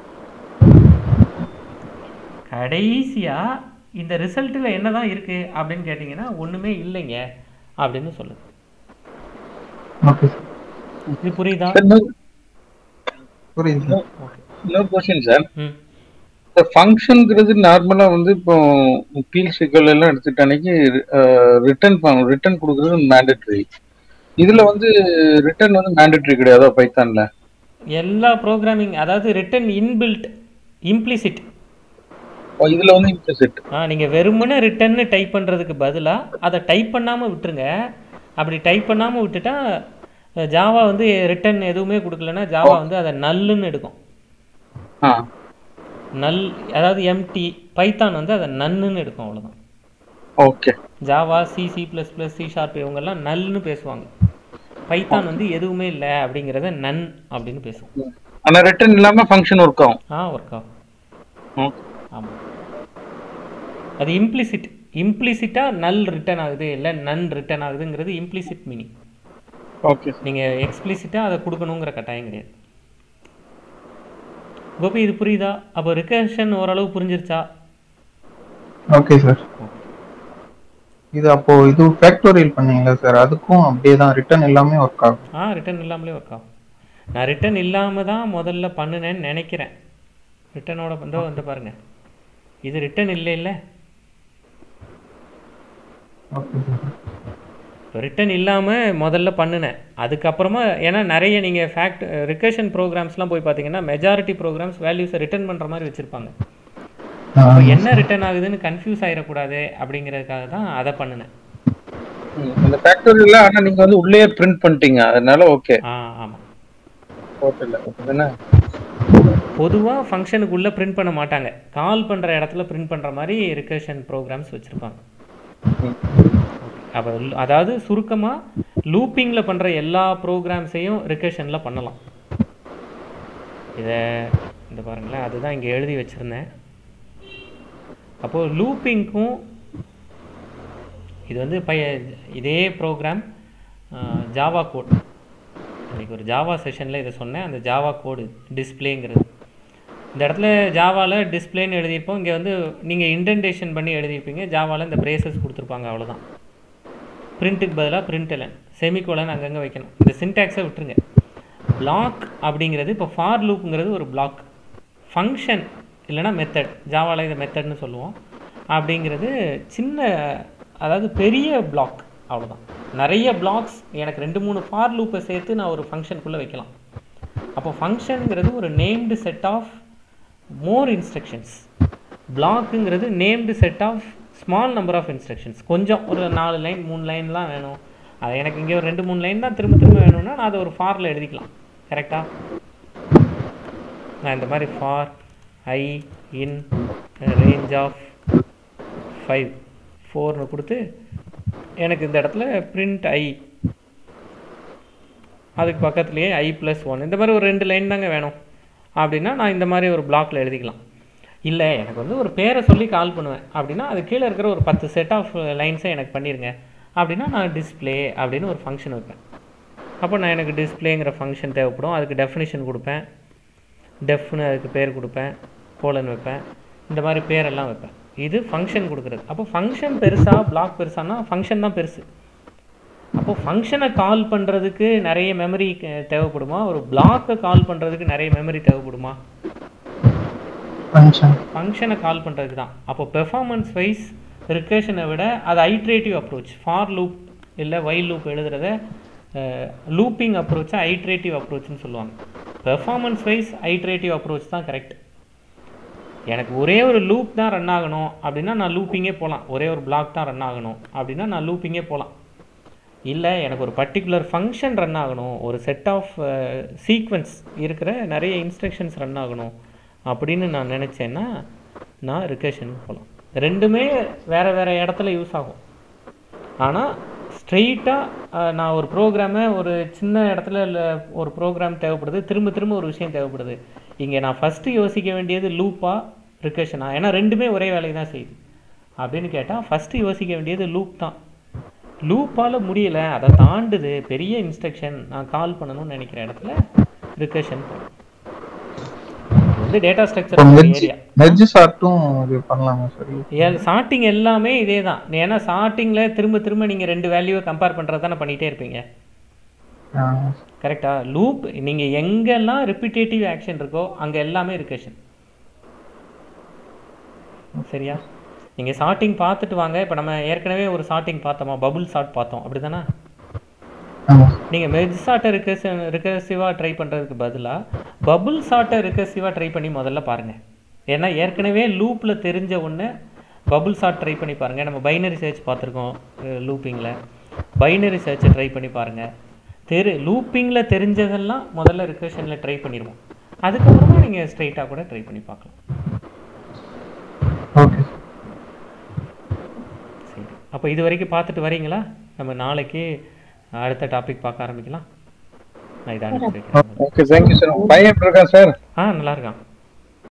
கடைசியா இந்த ரிசல்ட்டில் என்ன தான் இருக்கு அப்படின்னு கேட்டிங்கன்னா ஒண்ணுமே இல்லைங்க அப்படின்னு சொல்லுது ஓகே சார் இது புரியுதா சார், இன்னொரு- புரியுது சார் ஓகே இன்னொரு கொஸ்டின் சார் ம் இந்த ஃபங்க்ஷனுங்கிறது நார்மலா வந்து இப்போ பீல் சிக்கல் எல்லாம் எடுத்துட்ட அன்னைக்கு ரிட்டர்ன் ரிட்டர்ன் கொடுக்கறது மேண்டட்ரி இதுல வந்து ரிட்டர்ன் வந்து மேண்டட்ரி கிடையாதா பைத்தான்ல எல்லா ப்ரோக்ராமிங் அதாவது ரிட்டன் இன்பில்ட் இம்ப்ளிசிட் ஓ, இதுல வந்து இம்ப்ளிசிட் ஆ நீங்கள் வெறுமனே ரிட்டன்னு டைப் பண்ணுறதுக்கு பதிலாக அதை டைப் பண்ணாமல் விட்டுருங்க அப்படி டைப் பண்ணாமல் விட்டுட்டா ஜாவா வந்து ரிட்டன் எதுவுமே கொடுக்கலன்னா ஜாவா வந்து அதை நல்லுன்னு எடுக்கும் ஆ நல் அதாவது எம்டி பைத்தான் வந்து அதை நன்னுன்னு எடுக்கும் அவ்வளவுதான் okay Java C C plus plus C sharp இவங்கெல்லாம் நல்னு பேசுவாங்க பைத்தான் வந்து எதுவுமே இல்லை அப்படிங்கிறத நன் அப்படின்னு பேசுவோம் ஆனா ரிட்டர்ன் இல்லாம ஃபங்க்ஷன் ஒர்க் ஆகும் ஆ ஒர்க் ஆகும் ம். ஆமாம் அது இம்ப்ளிசிட் இம்ப்ளிசிட்டாக நல் ரிட்டர்ன் ஆகுது இல்லை நன் ரிட்டர்ன் ஆகுதுங்கிறது இம்ப்ளிசிட் மீனிங் ஓகே நீங்கள் எக்ஸ்பிளிசிட்டாக அதை கொடுக்கணுங்கிற கட்டாயம் கிடையாது கோபி இது புரியுதா அப்போ ரிகர்ஷன் ஓரளவு புரிஞ்சிருச்சா ஓகே சார் இது அப்போ இது ஃபேக்டோரியல் பண்ணீங்களா சார் அதுக்கும் அப்படியே தான் ரிட்டர்ன் எல்லாமே ஒர்க் ஆகும் ஆ ரிட்டர்ன் இல்லாமலே ஒர்க் ஆகும் நான் ரிட்டர்ன் இல்லாமல் தான் முதல்ல பண்ணுனேன்னு நினைக்கிறேன் ரிட்டனோட வந்து வந்து பாருங்க இது ரிட்டர்ன் இல்லை இல்லை ஓகே சார் ரிட்டர்ன் இல்லாமல் முதல்ல பண்ணினேன் அதுக்கப்புறமா ஏன்னா நிறைய நீங்கள் ஃபேக்ட் ரிகர்ஷன் ப்ரோக்ராம்ஸ்லாம் போய் பார்த்தீங்கன்னா மெஜாரிட்டி ப்ரோக்ராம்ஸ் வேல்யூஸை ரிட்டர்ன் பண்ணுற மாதிரி வச்சுருப்பாங்க அப்போ என்ன ரிட்டர்ன் ஆகுதுன்னு கன்ஃபியூஸ் ஆயிடக்கூடாது அப்படிங்கிறதுக்காக தான் அதை பண்ணினேன் ம், அந்த ஃபேக்டரியில ஆனா நீங்க வந்து உள்ளே பிரிண்ட் பண்ணிட்டீங்க அதனால ஓகே ஆ ஆமாம் ஹோட்டல்ல அப்படிதானே பொதுவாக ஃபங்க்ஷனுக்குள்ளே பிரிண்ட் பண்ண மாட்டாங்க கால் பண்ணுற இடத்துல பிரிண்ட் பண்ணுற மாதிரி ரிகர்ஷன் ப்ரோக்ராம்ஸ் வச்சுருப்பாங்க ம். அப்போ அதாவது சுருக்கமாக லூப்பிங்கில் பண்ணுற எல்லா ப்ரோக்ராம்ஸையும் ரிகர்ஷனில் பண்ணலாம் இதை இந்த பாருங்களேன் அதுதான் இங்கே எழுதி வச்சுருந்தேன் அப்போது லூப்பிங்க்கும் இது வந்து பைய இதே ப்ரோக்ராம் ஜாவா கோட் இன்னைக்கு ஒரு ஜாவா செஷனில் இதை சொன்னேன் அந்த ஜாவா கோடு டிஸ்பிளேங்கிறது இந்த இடத்துல ஜாவாவில் டிஸ்பிளேன்னு எழுதியிருப்போம் இங்கே வந்து நீங்கள் இன்டென்டேஷன் பண்ணி எழுதியிருப்பீங்க ஜாவாவில் இந்த பிரேசஸ் கொடுத்துருப்பாங்க அவ்வளோதான் பிரிண்ட்டுக்கு பதிலாக பிரிண்ட் எலன் செமிகோலன் அங்கங்கே வைக்கணும் இந்த சின்டாக்ஸை விட்டுருங்க பிளாக் அப்படிங்கிறது இப்போ ஃபார் லூப்புங்கிறது ஒரு பிளாக் ஃபங்க்ஷன் இல்லைன்னா மெத்தட் ஜாவாவில் இதை மெத்தட்னு சொல்லுவோம் அப்படிங்கிறது சின்ன அதாவது பெரிய பிளாக் அவ்வளோதான் நிறைய பிளாக்ஸ் எனக்கு ரெண்டு மூணு ஃபார் லூப்பை சேர்த்து நான் ஒரு ஃபங்க்ஷனுக்குள்ளே வைக்கலாம் அப்போ ஃபங்க்ஷனுங்கிறது ஒரு named set of more instructions பிளாக்குங்கிறது named set of small number of instructions கொஞ்சம் ஒரு நாலு லைன் மூணு லைன்லாம் வேணும் அது எனக்கு இங்கே ஒரு ரெண்டு மூணு லைன் தான் திரும்ப திரும்ப வேணும்னா நான் அதை ஒரு ஃபாரில் எழுதிக்கலாம் கரெக்டாக நான் இந்த மாதிரி for I in range of five ஃபோர்னு கொடுத்து எனக்கு இந்த இடத்துல பிரிண்ட் ஐ அதுக்கு பக்கத்துலேயே ஐ ப்ளஸ் ஒன் இந்த மாதிரி ஒரு ரெண்டு லைன் தாங்க வேணும் அப்படின்னா நான் இந்த மாதிரி ஒரு பிளாக்ல எழுதிக்கலாம் இல்லை எனக்கு வந்து ஒரு பேரை சொல்லி கால் பண்ணுவேன் அப்படின்னா அது கீழே இருக்கிற ஒரு பத்து செட் ஆஃப் லைன்ஸை எனக்கு பண்ணிடுங்க அப்படின்னா நான் டிஸ்ப்ளே அப்படின்னு ஒரு ஃபங்க்ஷன் வைப்பேன் அப்போ நான் எனக்கு டிஸ்ப்ளேங்கிற ஃபங்க்ஷன் தேவைப்படும் அதுக்கு டெஃபினிஷன் கொடுப்பேன் டெஃப்னு அதுக்கு பேர் கொடுப்பேன் கோலன் வைப்பேன் இந்த மாதிரி பேரெல்லாம் வைப்பேன் இது ஃபங்க்ஷன் கொடுக்குறது அப்போ ஃபங்க்ஷன் பெருசா பிளாக் பெருசானா ஃபங்க்ஷன் தான் பெருசு அப்போ ஃபங்க்ஷனை கால் பண்ணுறதுக்கு நிறைய மெமரி தேவைப்படுமா ஒரு பிளாக்கை கால் பண்ணுறதுக்கு நிறைய மெமரி தேவைப்படுமா ஃபங்க்ஷன் ஃபங்க்ஷனை கால் பண்ணுறதுக்கு தான் அப்போ பெர்ஃபார்மன்ஸ் வைஸ் ரிகர்ஷனை விட அது ஐட்ரேட்டிவ் அப்ரோச் ஃபார் லூப் இல்லை வைல் லூப் எழுதுறத லூப்பிங் அப்ரோச்சை ஐட்ரேட்டிவ் அப்ரோச்னு சொல்லுவாங்க பெர்ஃபார்மன்ஸ் வைஸ் ஐட்ரேட்டிவ் அப்ரோச் தான் கரெக்ட் எனக்கு ஒரே ஒரு லூப் தான் ரன் ஆகணும் அப்படின்னா நான் லூப்பிங்கே போகலாம் ஒரே ஒரு பிளாக் தான் ரன் ஆகணும் அப்படின்னா நான் லூப்பிங்கே போகலாம் இல்லை எனக்கு ஒரு பர்டிகுலர் ஃபங்க்ஷன் ரன் ஆகணும் ஒரு செட் ஆஃப் சீக்வன்ஸ் இருக்கிற நிறைய இன்ஸ்ட்ரக்ஷன்ஸ் ரன் ஆகணும் அப்படின்னு நான் நினச்சேன்னா நான் ரிகர்ஷனுக்கு போகலாம் ரெண்டுமே வேறு வேறு இடத்துல யூஸ் ஆகும் ஆனால் ஸ்ட்ரெயிட்டாக நான் ஒரு ப்ரோக்ராமை ஒரு சின்ன இடத்துல இல்லை ஒரு ப்ரோக்ராம் தேவைப்படுது திரும்ப திரும்ப ஒரு விஷயம் தேவைப்படுது இங்கே நான் ஃபஸ்ட்டு யோசிக்க வேண்டியது லூப்பா ரிகர்ஷனா ஏன்னா ரெண்டுமே ஒரே வேலையை தான் செய்யுது அப்படின்னு கேட்டால் ஃபஸ்ட்டு யோசிக்க வேண்டியது லூப் தான் லூப்பால் முடியலை அதை தாண்டுது பெரிய இன்ஸ்ட்ரக்ஷன் நான் கால் பண்ணணும்னு நினைக்கிற இடத்துல ரிகர்ஷன் வந்து data structure merge area merge சார்ட்டும் இது பண்ணலாமா சார் சார்ட்டிங் எல்லாமே இதே தான் ஏன்னா சார்ட்டிங்கில் திரும்ப திரும்ப நீங்கள் ரெண்டு வேல்யூவை கம்பேர் பண்ணுறது தானே பண்ணிகிட்டே இருப்பீங்க கரெக்டா லூப் நீங்கள் எங்கெல்லாம் ரிப்பிட்டேட்டிவ் ஆக்ஷன் இருக்கோ அங்கே எல்லாமே ரிகர்ஷன் சரியா நீங்கள் சார்ட்டிங் பார்த்துட்டு வாங்க இப்போ நம்ம ஏற்கனவே ஒரு சார்ட்டிங் பார்த்தோமா பபுள் சார்ட் பார்த்தோம் அப்படி தானே ஆமாம் நீங்கள் மெர்ஜ் சார்ட்டை ரிகர்சிவ் ரிகர்சிவாக ட்ரை பண்ணுறதுக்கு பதிலாக பபுள் சார்ட்டை ரிகர்சிவாக ட்ரை பண்ணி முதல்ல பாருங்கள் ஏன்னா ஏற்கனவே லூப்பில் தெரிஞ்ச ஒன்று பபுள் சார்ட் ட்ரை பண்ணி பாருங்கள் நம்ம பைனரி சர்ச் பார்த்துருக்கோம் லூப்பிங்கில் பைனரி சர்ச்சை ட்ரை பண்ணி பாருங்கள் தெரு லூப்பிங்கில் தெரிஞ்சதெல்லாம் முதல்ல ரிகர்ஷனில் ட்ரை பண்ணிடுவோம் அதுக்கப்புறமா நீங்கள் ஸ்ட்ரைட்டாக கூட ட்ரை பண்ணி பார்க்கலாம் ஓகே சரி அப்போ இது வரைக்கும் பார்த்துட்டு வரீங்களா நம்ம நாளைக்கு அடுத்த டாபிக் பார்க்க ஆரம்பிக்கலாம் நான் இதை அனுப்பி வைக்கிறேன் ஓகே தேங்க்யூ சார் பையன் எப்படி இருக்கான் சார் ஆ நல்லா இருக்கான்